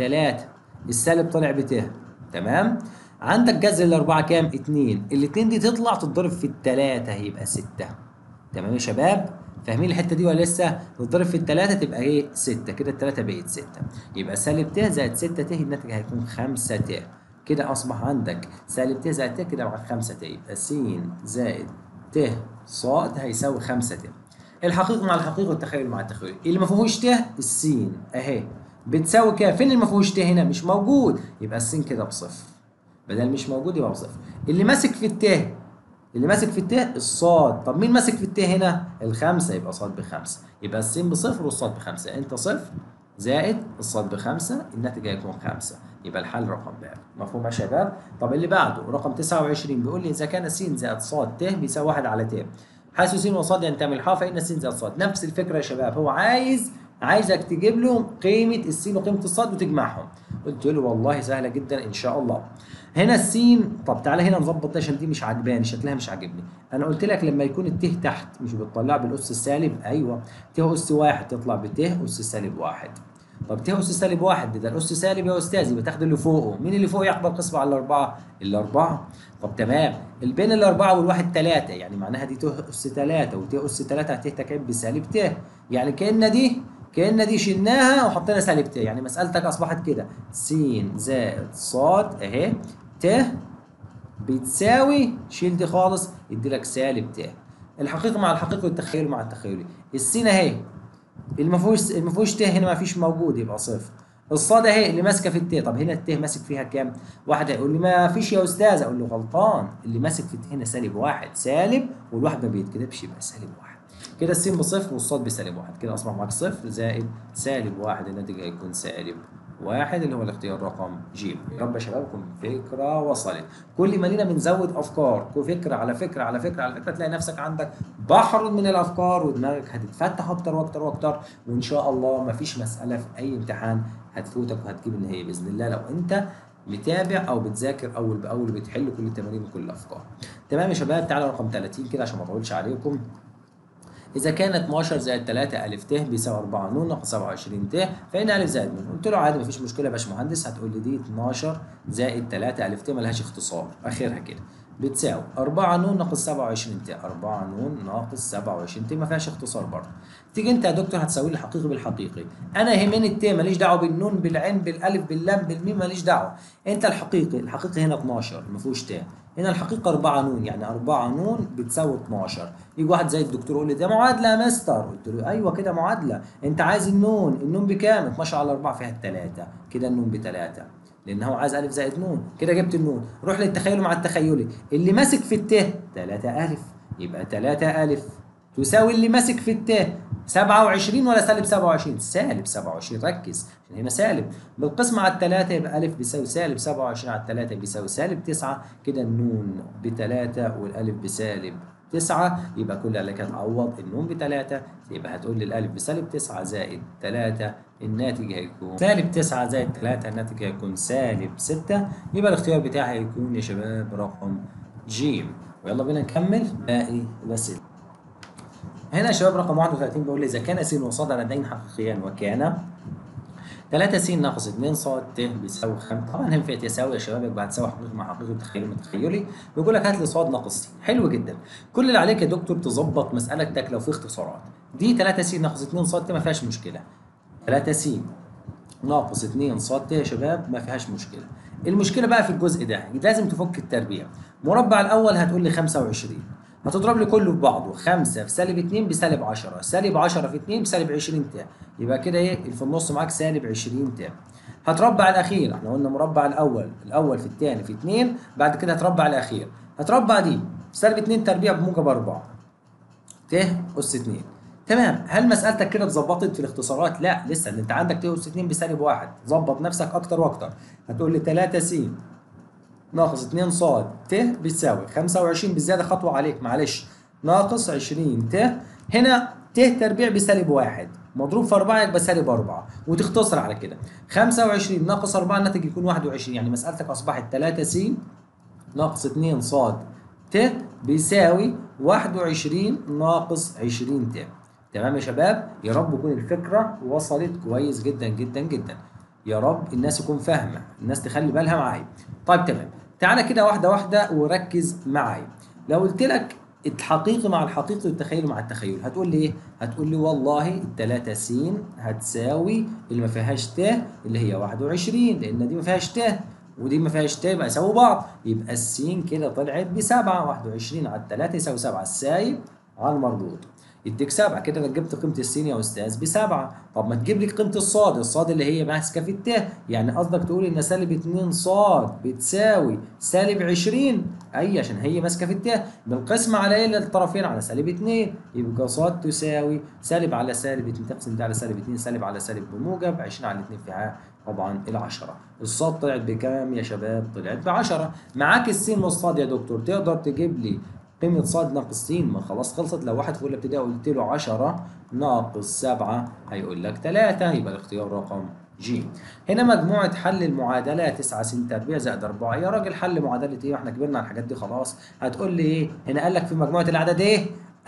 A: 3 السالب طلع بت تمام عندك جذر الاربعه كام 2 الاثنين دي تطلع تتضرب في الثلاثه هيبقى 6 تمام يا شباب فاهمين الحته دي ولا لسه تضرب في الثلاثه تبقى ايه 6 كده الثلاثه بقت 6 يبقى سالب ت زائد 6 ت الناتج هيكون 5 ت كده اصبح عندك سالب ت زائد ت كده معاك 5 ت يبقى س زائد ت ص هيساوي 5 ت الحقيقه مع الحقيقه والتخيل مع التخيل اللي ما فيهوش ت السين اهي بتساوي كام فين اللي ما فيهوش ت هنا مش موجود يبقى السين كده بصفر بدل مش موجود يبقى بصفر اللي ماسك في الت اللي ماسك في الت الصاد طب مين ماسك في الت هنا الخمسة يبقى صاد بخمسة يبقى السين بصفر والصاد بخمسة انت صفر زائد الصاد بخمسة الناتج هيكون خمسة يبقى الحل رقم ب مفهوم يا شباب طب اللي بعده رقم 29 بيقول لي اذا كان س زائد صاد ت بيساوي 1 على ت حيث س وصاد ينتمي الحا فان س زائد صاد نفس الفكره يا شباب هو عايز عايزك تجيب له قيمه السين وقيمه الصاد وتجمعهم قلت له والله سهله جدا ان شاء الله هنا السين طب تعالى هنا نظبط ده عشان دي مش عجباني شكلها مش عاجبني انا قلت لك لما يكون الته تحت مش بتطلع بالاس السالب ايوه ت اس واحد تطلع بت اس سالب واحد طب ت اس سالب واحد ده الاس سالب يا استاذ يبقى تاخد اللي فوقه مين اللي فوق يقبل قسمه على الاربعه الاربعه طب تمام بين الاربعه والواحد ثلاثه يعني معناها دي ت اس ثلاثه وت اس ثلاثه هتهتكب بسالب ت يعني كان دي كان دي شلناها وحطينا سالب ت يعني مسالتك اصبحت كده س زائد ص اهي ت بتساوي شيل دي خالص يدي لك سالب ت الحقيقه مع الحقيقه والتخيل مع التخيلي السين اهي اللي ما فيهوش اللي ما فيهوش ت هنا ما فيش موجود يبقى صفر الصاد اهي اللي ماسكه في الت طب هنا الت ماسك فيها كام؟ واحد هيقول لي ما فيش يا استاذ اقول له غلطان اللي ماسك في الت هنا سالب واحد سالب والواحد ما بيتكتبش يبقى سالب واحد كده السين بصفر والصاد بسالب واحد كده اصبح معاك صفر زائد سالب واحد الناتج هيكون سالب واحد اللي هو الاختيار رقم ج يا رب يا شباب تكون فكره وصلت كل ما لينا بنزود افكار كل فكره على فكره على فكره على فكره تلاقي نفسك عندك بحر من الافكار ودماغك هتتفتح اكتر واكتر واكتر وان شاء الله ما فيش مساله في اي امتحان هتفوتك وهتجيب النهايه باذن الله لو انت متابع او بتذاكر اول باول بتحل كل التمارين وكل الافكار تمام يا شباب تعالوا رقم 30 كده عشان ما اطولش عليكم إذا كان 12 زائد 3 ألف ت بيساوي 4 ن ناقص 27 ت فإن ألف زائد ن قلت له عادي مفيش مشكلة يا باشمهندس هتقول لي دي 12 زائد 3 ألف ت ملهاش اختصار آخرها كده بتساوي 4 ن ناقص 27 ت 4 ن ناقص 27 ت ما فيهاش اختصار برضه تيجي انت يا دكتور هتساوي لي الحقيقي بالحقيقي انا يهمني الت ماليش دعوه بالنون بالعين بالالف باللام بالميم ماليش دعوه انت الحقيقي الحقيقي هنا 12 ما فيهوش ت هنا الحقيقة 4 نون يعني 4 نون بتساوي 12 يجي واحد زي الدكتور يقول لي ده معادلة يا مستر قلت له أيوه كده معادلة أنت عايز النون النون بكام 12 على 4 فيها الثلاثة كده النون بثلاثة لان هو عايز الف زائد نون كده جبت النون روح للتخيل مع التخيلي اللي ماسك في الت 3 الف يبقى 3 الف تساوي اللي ماسك في الت 27 ولا سالب 27 سالب 27 ركز عشان هنا سالب بالقسم على الثلاثة يبقى ألف بيساوي سالب 27 على الثلاثة بيساوي سالب 9 كده النون بثلاثة والألف بسالب 9 يبقى كل اللي كانت عوض النون بثلاثة يبقى هتقول لي الألف بسالب 9 زائد 3 الناتج هيكون سالب 9 زائد 3 الناتج هيكون سالب 6 يبقى الاختيار بتاعي هيكون يا شباب رقم ج ويلا بينا نكمل باقي الأسئلة هنا يا شباب رقم 31 بيقول لي إذا كان س وصاد لدين حقيقيان وكان 3 س ناقص 2 ص ت بيساوي 5 طبعا هنا يساوي يا شباب يبقى هتساوي حقيقي مع حقيقي تخيلي من تخيلي بيقول لك هات لي ص ناقص س حلو جدا كل اللي عليك يا دكتور تظبط مسألتك لو في اختصارات دي 3 س ناقص 2 ص ت ما فيهاش مشكله 3 س ناقص 2 ص ت يا شباب ما فيهاش مشكله المشكله بقى في الجزء ده لازم تفك التربيع مربع الاول هتقول لي 25 هتضرب لي كله في بعضه 5 في سالب 2 بسالب 10 سالب 10 في 2 بسالب 20 ت يبقى كده ايه اللي في النص معاك سالب 20 ت هتربع الاخير احنا قلنا مربع الاول الاول في الثاني في 2 بعد كده هتربع الاخير هتربع دي سالب 2 تربيع بموجب 4 ت اس 2 تمام هل مسألتك كده اتظبطت في الاختصارات؟ لا لسه انت عندك ت اس 2 بسالب 1 ظبط نفسك اكتر واكتر هتقول لي 3 س ناقص 2 ص ت بتساوي 25 بالزياده خطوه عليك معلش ناقص 20 ت هنا ت تربيع بسالب 1 مضروب في 4 يبقى سالب 4 وتختصر على كده 25 ناقص 4 الناتج يكون 21 يعني مسألتك اصبحت 3 س ناقص 2 ص ت بيساوي 21 ناقص 20 ت تمام يا شباب يا رب تكون الفكره وصلت كويس جدا جدا جدا يا رب الناس يكون فاهمه الناس تخلي بالها معايا طيب تمام تعالى كده واحده واحده وركز معايا لو قلت لك الحقيقي مع الحقيقي والتخيل مع التخيل هتقول لي ايه هتقول لي والله التلاتة س هتساوي اللي ما فيهاش ت اللي هي 21 لان دي ما فيهاش ت ودي ما فيهاش ت يبقى يساووا بعض يبقى السين كده طلعت بسبعة 21 على التلاتة يساوي 7 السايب على المربوط يديك سبعة كده انا جبت قيمة السين يا استاذ بسبعة طب ما تجيب لي قيمة الصاد الصاد اللي هي ماسكة في الت يعني قصدك تقول ان سالب 2 صاد بتساوي سالب 20 اي عشان هي ماسكة في الت بالقسمة على ايه الطرفين على سالب 2 يبقى صاد تساوي سالب على سالب 2 تقسم ده على سالب 2 سالب على سالب بموجب 20 على 2 فيها طبعا العشرة الصاد طلعت بكام يا شباب طلعت ب 10 معاك السين والصاد يا دكتور تقدر تجيب لي قيمة صاد ناقص س ما خلاص خلصت لو واحد في أولى ابتدائي قلت له 10 ناقص 7 هيقول لك 3 يبقى الاختيار رقم ج. هنا مجموعة حل المعادلة 9 س تربيع زائد 4 يا راجل حل معادلة إيه واحنا كبرنا على الحاجات دي خلاص هتقول لي إيه؟ هنا قال لك في مجموعة الأعداد إيه؟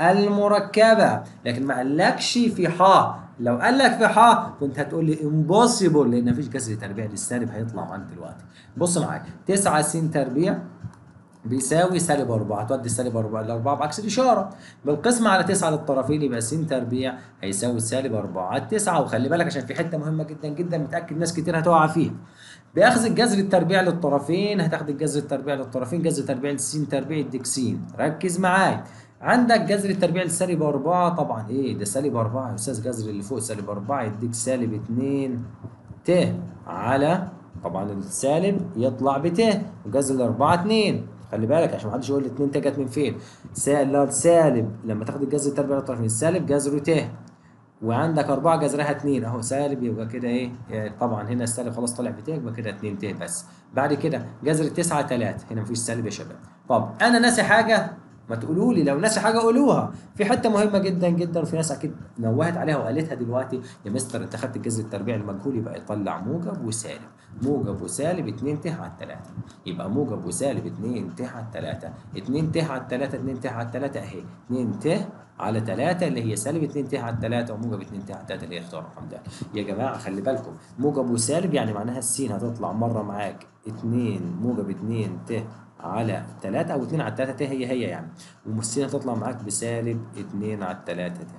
A: المركبة لكن ما قالكش في ح لو قال لك في ح كنت هتقول لي امبوسيبل لان مفيش جذر تربيع للسالب هيطلع معاك دلوقتي بص معايا 9 س تربيع بيساوي سالب 4 هتودي السالب 4 ل 4 بعكس الاشاره بالقسمه على 9 للطرفين يبقى س تربيع هيساوي سالب 4 على 9 وخلي بالك عشان في حته مهمه جدا جدا متاكد ناس كتير هتقع فيها باخذ الجذر التربيع للطرفين هتاخد الجذر التربيع للطرفين جذر تربيع للس تربيع يديك س ركز معايا عندك جذر التربيع لسالب 4 طبعا ايه ده سالب 4 يا استاذ جذر اللي فوق سالب 4 يديك سالب 2 ت على طبعا السالب يطلع بت وجذر الأربعة 2 خلي بالك عشان محدش يقول لي 2 ت جت من فين سالب سالب لما تاخد الجذر التربيع للطرفين السالب جذره ت وعندك 4 جذرها 2 اهو سالب يبقى كده ايه طبعا هنا السالب خلاص طلع بت يبقى كده 2 ت بس بعد كده جذر التسعة 3 هنا مفيش سالب يا شباب طب انا ناسي حاجه ما تقولوا لي لو ناسي حاجه قولوها في حته مهمه جدا جدا وفي ناس اكيد نوهت عليها وقالتها دلوقتي يا مستر انت خدت الجذر التربيع المجهول يبقى يطلع موجب وسالب موجب وسالب 2 ت على 3 يبقى موجب وسالب 2 ت على 3 2 ت على 3 2 ت على 3 اهي 2 ت على 3 اللي هي سالب 2 ت على 3 وموجب 2 ت على 3 اللي هي اختار الرقم ده يا جماعه خلي بالكم موجب وسالب يعني معناها السين هتطلع مره معاك 2 موجب 2 ت على 3 او 2 على 3 ت هي هي يعني والسين هتطلع معاك بسالب 2 على 3 ت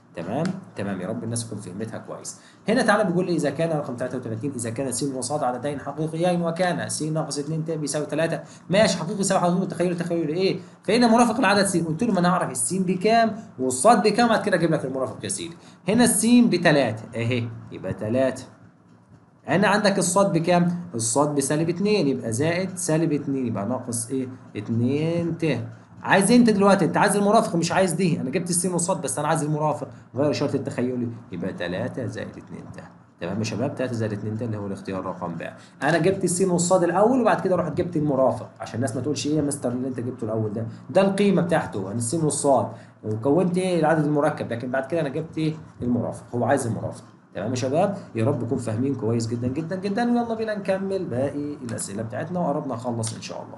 A: تمام تمام يا رب الناس تكون فهمتها كويس هنا تعالى بيقول لي اذا كان رقم 33 اذا كان س وصاد عددين حقيقيين وكان س ناقص 2 ت بيساوي 3 ماشي حقيقي يساوي حقيقي تخيل تخيل ايه فان مرافق العدد س قلت له ما انا اعرف السين بكام والصاد بكام بعد كده اجيب لك المرافق يا سيدي هنا السين بثلاثه اهي يبقى 3 هنا عندك الصاد بكام؟ الصاد بسالب 2 يبقى زائد سالب 2 يبقى ناقص ايه؟ 2 ت عايز انت دلوقتي انت عايز المرافق مش عايز دي انا جبت السين والصاد بس انا عايز المرافق غير شرط التخيلي يبقى 3 زائد 2 ت تمام يا شباب 3 زائد 2 ده اللي هو الاختيار رقم ب انا جبت السين والصاد الاول وبعد كده رحت جبت المرافق عشان الناس ما تقولش ايه يا مستر اللي انت جبته الاول ده ده القيمه بتاعته يعني السين والصاد وكونت ايه العدد المركب لكن بعد كده انا جبت ايه المرافق هو عايز المرافق تمام يا شباب يا رب تكونوا فاهمين كويس جدا جدا جدا ويلا بينا نكمل باقي الاسئله بتاعتنا وقربنا نخلص ان شاء الله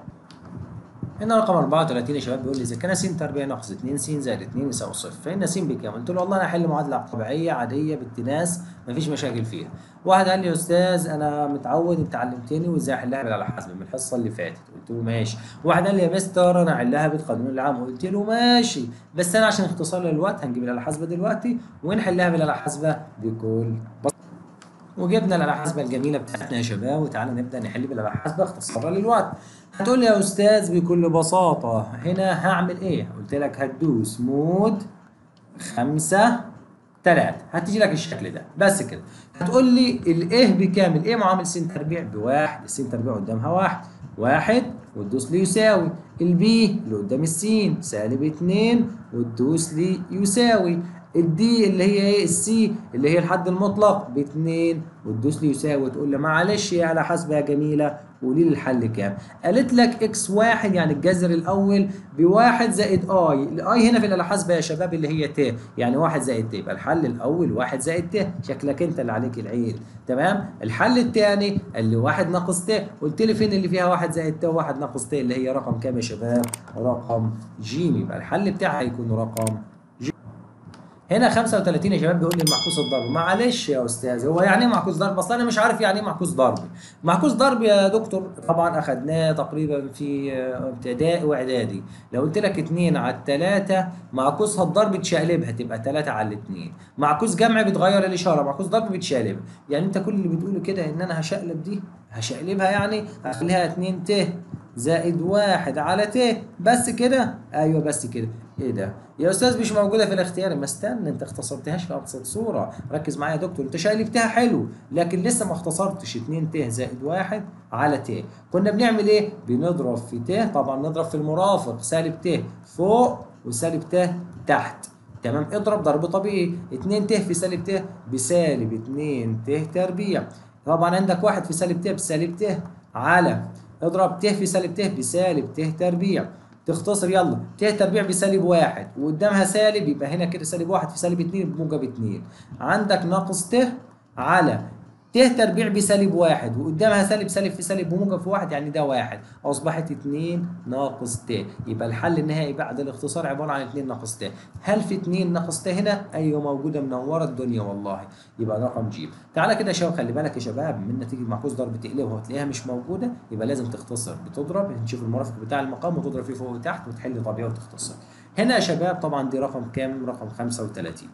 A: هنا رقم 34 يا شباب بيقول لي اذا كان س تربيع ناقص 2 س زائد 2 يساوي صفر فان س بكام؟ قلت له والله انا هحل معادله طبيعيه عاديه بالتناس مفيش مشاكل فيها. واحد قال لي يا استاذ انا متعود انت علمتني وازاي احلها بالاله الحاسبه من الحصه اللي فاتت قلت له ماشي. واحد قال لي يا مستر انا هحلها بالقانون العام قلت له ماشي بس انا عشان اختصار للوقت هنجيب الاله الحاسبه دلوقتي ونحلها بالاله الحاسبه بكل بساطه. وجبنا الاله الحاسبه الجميله بتاعتنا يا شباب وتعالى نبدا نحل بالاله الحاسبه اختصارا للوقت. هتقول لي يا استاذ بكل بساطه هنا هعمل ايه؟ قلت لك هتدوس مود خمسة تلاتة هتيجي لك الشكل ده بس كده هتقول لي الايه بكام؟ الايه معامل س تربيع بواحد الس تربيع قدامها واحد واحد وتدوس لي يساوي البي اللي قدام السين سالب اتنين وتدوس لي يساوي الدي اللي هي ايه السي اللي هي الحد المطلق باتنين وتدوس لي يساوي تقول لي معلش يا على حسب يا جميله قولي لي الحل كام قالت لك اكس واحد يعني الجذر الاول بواحد زائد اي الاي هنا في الاله الحاسبه يا شباب اللي هي ت يعني واحد زائد ت يبقى الحل الاول واحد زائد ت شكلك انت اللي عليك العين تمام الحل الثاني اللي واحد ناقص ت قلت لي فين اللي فيها واحد زائد ت وواحد ناقص ت اللي هي رقم كام يا شباب رقم ج يبقى الحل بتاعها هيكون رقم هنا 35 يا شباب بيقول لي معكوس الضرب معلش يا استاذ هو يعني ايه معكوس ضرب اصل انا مش عارف يعني ايه معكوس ضرب معكوس ضرب يا دكتور طبعا اخدناه تقريبا في ابتدائي واعدادي لو قلت لك 2 على 3 معكوسها الضرب تشقلبها تبقى 3 على 2 معكوس جمع بتغير الاشاره معكوس ضرب بتشقلبها يعني انت كل اللي بتقوله كده ان انا هشقلب دي هشقلبها يعني هخليها 2 ت زائد واحد على ت بس كده ايوه بس كده ايه ده يا استاذ مش موجوده في الاختيار ما استنى انت اختصرتهاش في ابسط صوره ركز معايا يا دكتور انت شقلبتها حلو لكن لسه ما اختصرتش 2 ت زائد واحد على ت كنا بنعمل ايه بنضرب في ت طبعا نضرب في المرافق سالب ت فوق وسالب ت تحت تمام اضرب ضرب طبيعي 2 ت في سالب ت بسالب 2 ت تربيع طبعا عندك واحد في سالب ت بسالب ت على اضرب ت في سالب ت بسالب ت تربيع تختصر يلا ت تربيع بسالب واحد وقدامها سالب يبقى هنا كده سالب واحد في سالب اتنين بموجب اتنين عندك ناقص ت على ت تربيع بسالب واحد وقدامها سالب سالب في سالب وموجب في واحد يعني ده واحد اصبحت اتنين ناقص ت يبقى الحل النهائي بعد الاختصار عباره عن اتنين ناقص ت هل في اتنين ناقص ت هنا؟ ايوه موجوده منوره الدنيا والله يبقى رقم ج تعالى كده يا شباب خلي بالك يا شباب من نتيجه معكوس ضرب تقلبها وتلاقيها مش موجوده يبقى لازم تختصر بتضرب نشوف المرافق بتاع المقام وتضرب فيه فوق وتحت وتحل طبيعي وتختصر هنا يا شباب طبعا دي رقم كام؟ رقم 35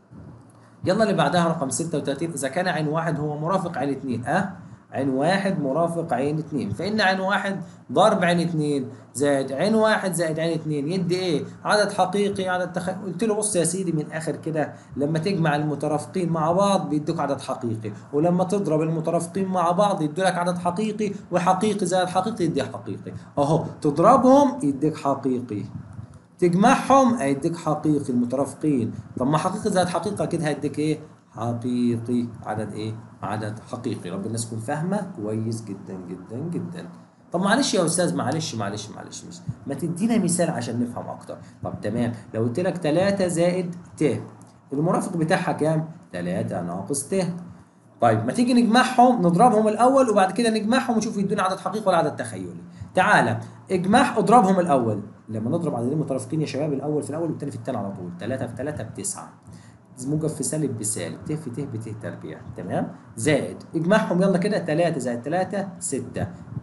A: يلا اللي بعدها رقم 36 إذا كان عين واحد هو مرافق عين اثنين أه عين واحد مرافق عين اثنين فإن عين واحد ضرب عين اثنين زائد عين واحد زائد عين اثنين يدي إيه؟ عدد حقيقي عدد تخ... قلت له بص يا سيدي من آخر كده لما تجمع المترافقين مع بعض بيدوك عدد حقيقي ولما تضرب المترافقين مع بعض يدوا لك عدد حقيقي وحقيقي زائد حقيقي يدي حقيقي أهو تضربهم يديك حقيقي تجمعهم هيديك حقيقي المترافقين طب ما حقيقي زائد حقيقه اكيد هيديك ايه حقيقي عدد ايه عدد حقيقي رب الناس تكون فاهمه كويس جدا جدا جدا طب معلش يا استاذ معلش معلش معلش مش ما تدينا مثال عشان نفهم اكتر طب تمام لو قلت لك 3 زائد ت المرافق بتاعها كام 3 ناقص ت طيب ما تيجي نجمعهم نضربهم الاول وبعد كده نجمعهم ونشوف يدونا عدد حقيقي ولا عدد تخيلي تعالى اجمع اضربهم الاول لما نضرب عددين مترافقين يا شباب الاول في الاول والثاني في الثاني على طول 3 في 3 بتسعة موجب في سالب بسالب ت في ت بت تربيع تمام زائد اجمعهم يلا كده 3 زائد 3 6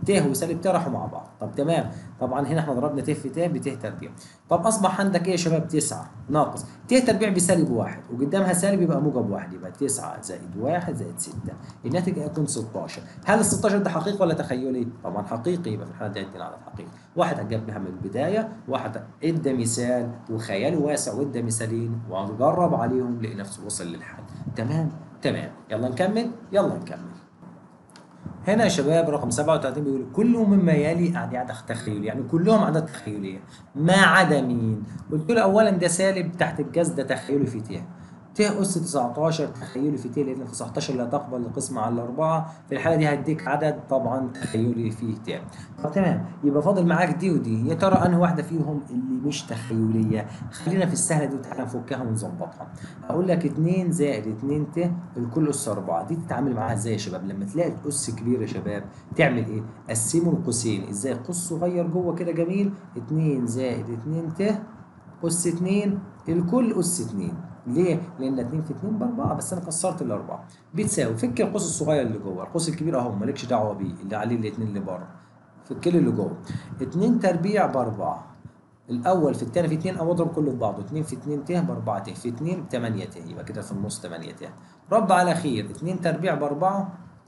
A: ت وسالب ت راحوا مع بعض طب تمام طبعا هنا احنا ضربنا ت في ت بت تربيع طب اصبح عندك ايه يا شباب 9 ناقص ت تربيع بسالب واحد وقدامها سالب يبقى موجب واحد يبقى 9 زائد 1 زائد 6 الناتج هيكون 16 هل ال 16 ده حقيقي ولا تخيلي؟ طبعا حقيقي يبقى في الحاله دي عندنا عدد حقيقي واحد هتجيبها من البدايه واحد ادى مثال وخياله واسع وادى مثالين وجرب عليهم لقي نفسه وصل للحل تمام تمام يلا نكمل يلا نكمل هنا يا شباب رقم 37 بيقول كل مما يلي يعني عدد تخيلي يعني كلهم عدد تخيليه ما عدا مين؟ قلت له اولا ده سالب تحت الجذر ده تخيلي في ت ت اس 19 تخيلي في ت لان 19 لا تقبل القسمه على الاربعه في الحاله دي هديك عدد طبعا تخيلي فيه ت طب تمام يبقى فاضل معاك دي ودي يا ترى انهي واحده فيهم اللي مش تخيليه خلينا في السهله دي وتعالى نفكها ونظبطها هقول لك 2 زائد 2 ت الكل اس 4 دي تتعامل معاها ازاي يا شباب لما تلاقي الاس كبير يا شباب تعمل ايه قسموا القوسين ازاي قوس صغير جوه كده جميل 2 زائد 2 ت اس 2 الكل اس 2 ليه؟ لان 2 في 2 باربعه بس انا كسرت الاربعه بتساوي فك القوس الصغير اللي جوه القوس الكبير اهو مالكش دعوه بيه اللي عليه الاثنين اللي بره فك اللي جوه 2 تربيع باربعه الاول في الثاني في 2 او اضرب كله في بعضه 2 في 2 ت ب 4 ت في 2 ب 8 ت يبقى كده في النص 8 ت رب على خير 2 تربيع باربعه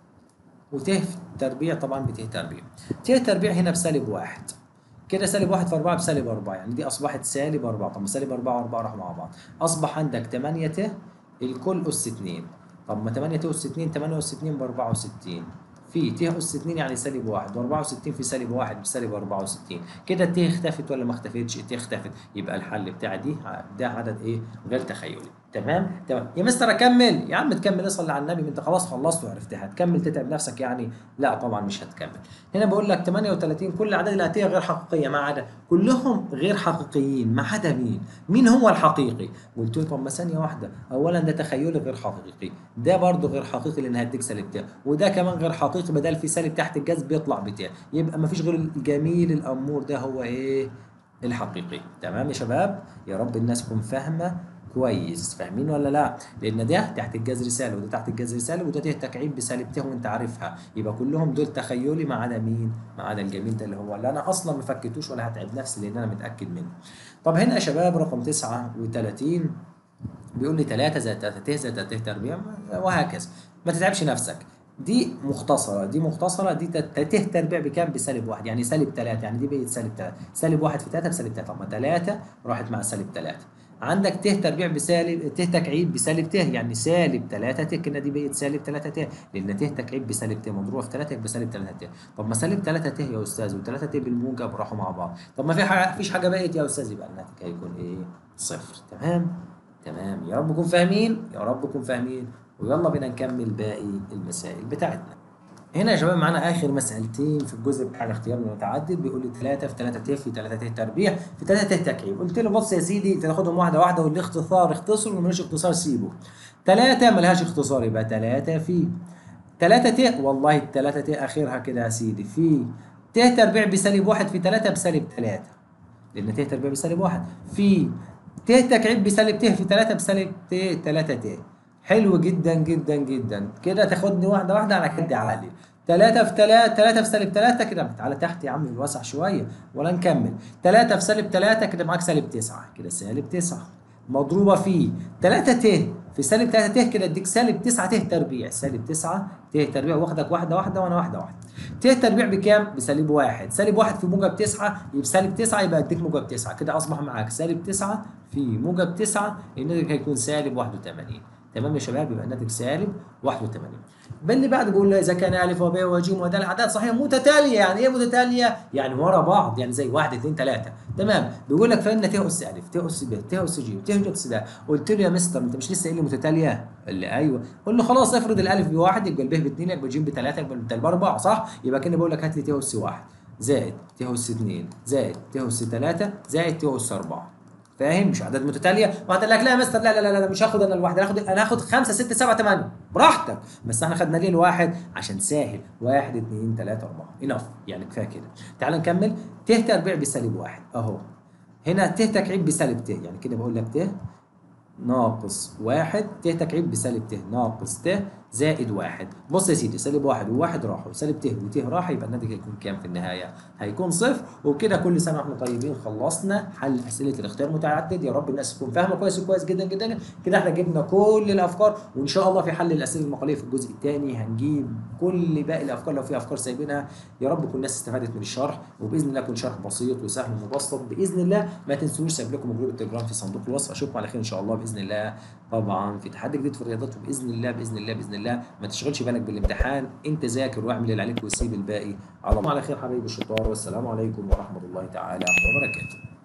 A: وت تربيع طبعا بت تربيع ت تربيع هنا بسالب واحد كده سالب واحد في 4 بسالب 4 يعني دي اصبحت سالب 4 طب ما سالب 4 و4 راحوا مع بعض اصبح عندك 8 ت الكل اس 2 طب ما 8 ت اس 2 8 اس 2 ب 64 في ت اس 2 يعني سالب 1 و64 في سالب 1 بسالب 64 كده ت اختفت ولا ما اختفتش ت اختفت يبقى الحل بتاع دي ده عدد ايه غير تخيلي تمام تمام يا مستر اكمل يا عم تكمل اصلي على النبي انت خلاص خلصت وعرفتها هتكمل تتعب نفسك يعني لا طبعا مش هتكمل هنا بقول لك 38 كل الاعداد الاتيه غير حقيقيه ما عدا كلهم غير حقيقيين ما عدا مين مين هو الحقيقي قلت له طب ما ثانيه واحده اولا ده تخيلي غير حقيقي ده برضه غير حقيقي لان هديك سالب ت وده كمان غير حقيقي بدل في سالب تحت الجذب بيطلع بت يبقى ما فيش غير الجميل الامور ده هو ايه الحقيقي تمام يا شباب يا رب الناس تكون فاهمه كويس فاهمين ولا لا لان ده تحت الجذر سالب وده تحت الجذر سالب وده تحت تكعيب بسالب ت وانت عارفها يبقى كلهم دول تخيلي ما عدا مين ما عدا الجميل ده اللي هو اللي انا اصلا ما فكتوش ولا هتعب نفسي لان انا متاكد منه طب هنا يا شباب رقم 39 بيقول لي 3 زائد 3 ت زائد 3 ت تربيع وهكذا ما تتعبش نفسك دي مختصرة دي مختصرة دي ت تربيع بكام بسالب واحد يعني سالب 3 يعني دي بقت سالب 3 سالب 1 في 3 بسالب 3 طب ما 3 راحت مع سالب 3 عندك ت تربيع بسالب ت تكعيب بسالب ت يعني سالب 3 ت كده دي بقت سالب 3 ت لان ت تكعيب بسالب ت مضروبه في 3 يبقى سالب 3 ت طب ما سالب 3 ت يا استاذ و3 ت بالموجب راحوا مع بعض طب ما في حاجه فيش حاجه بقت يا استاذ يبقى الناتج هيكون ايه صفر تمام تمام يا رب تكونوا فاهمين يا رب تكونوا فاهمين ويلا بينا نكمل باقي المسائل بتاعتنا هنا يا شباب معانا اخر مسالتين في الجزء بتاع الاختيار المتعدد بيقول لي 3 في 3 ت في 3 ت تربيع في 3 ت تكعيب قلت له بص يا سيدي تاخدهم واحده واحده والاختصار اختصر ومالوش اختصار سيبه 3 ملهاش اختصار يبقى 3 في 3 ت والله ال 3 ت اخرها كده يا سيدي في ت تربيع بسالب 1 في 3 بسالب 3 لان ت تربيع بسالب 1 في ت تكعيب بسالب ت في 3 بسالب ت 3 ت حلو جدا جدا جدا كده تاخدني واحده واحده على كدي على دي 3 في 3 3 في سالب 3 كده تعالى تحت يا عم الوسع شويه ولا نكمل 3 في سالب 3 كده معاك سالب 9 كده سالب 9 مضروبه في 3 ت في سالب 3 ت كده اديك سالب 9 ت تربيع سالب 9 ت تربيع واخدك واحده واحده وانا واحده واحده ت تربيع بكام؟ بسالب 1 سالب 1 في موجب 9 يبقى سالب 9 يبقى اديك موجب 9 كده اصبح معاك سالب 9 في موجب 9 الناتج هيكون سالب 81 تمام يا شباب يبقى الناتج سالب 81 بل اللي بعد بيقول له اذا كان الف وب وج ودال اعداد صحيحه متتاليه يعني ايه متتاليه؟ يعني ورا بعض يعني زي 1 2 3 تمام بيقول لك فان ت اس الف ت اس ب ت اس ج ت اس د قلت له يا مستر انت مش لسه قايل لي متتاليه؟ قال لي ايوه قول له خلاص افرض الالف بواحد يبقى الب باثنين يبقى الج بثلاثه يبقى الدال باربعه صح؟ يبقى كده بقول لك هات لي ت اس واحد زائد ت اس 2 زائد ت اس 3 زائد ت اس 4 فاهم مش اعداد متتاليه وقعد لك لا يا مستر لا لا لا, لا مش هاخد انا الواحد انا هاخد انا هاخد 5 6 7 8 براحتك بس احنا خدنا ليه الواحد عشان سهل 1 2 3 4 انف يعني كفايه كده تعال نكمل ت تربيع بسالب واحد اهو هنا ت تكعيب بسالب ت يعني كده بقول لك ت ناقص واحد ت تكعيب بسالب ت ناقص ت زائد واحد بص يا سيدي سالب واحد وواحد راحوا سالب ت وت راح يبقى الناتج هيكون كام في النهايه؟ هيكون صفر وبكده كل سنه واحنا طيبين خلصنا حل اسئله الاختيار المتعدد يا رب الناس تكون فاهمه كويس وكويس جدا جدا كده احنا جبنا كل الافكار وان شاء الله في حل الاسئله المقاليه في الجزء الثاني هنجيب كل باقي الافكار لو في افكار سايبينها يا رب تكون الناس استفادت من الشرح وباذن الله يكون شرح بسيط وسهل ومبسط باذن الله ما تنسوش سايب لكم جروب التليجرام في صندوق الوصف اشوفكم على خير ان شاء الله باذن الله طبعا في تحدي جديد في الرياضات وباذن الله باذن الله باذن الله ما تشغلش بالك بالامتحان انت ذاكر واعمل اللي عليك وسيب الباقي على الله على خير حبايبي الشطار والسلام عليكم ورحمه الله تعالى وبركاته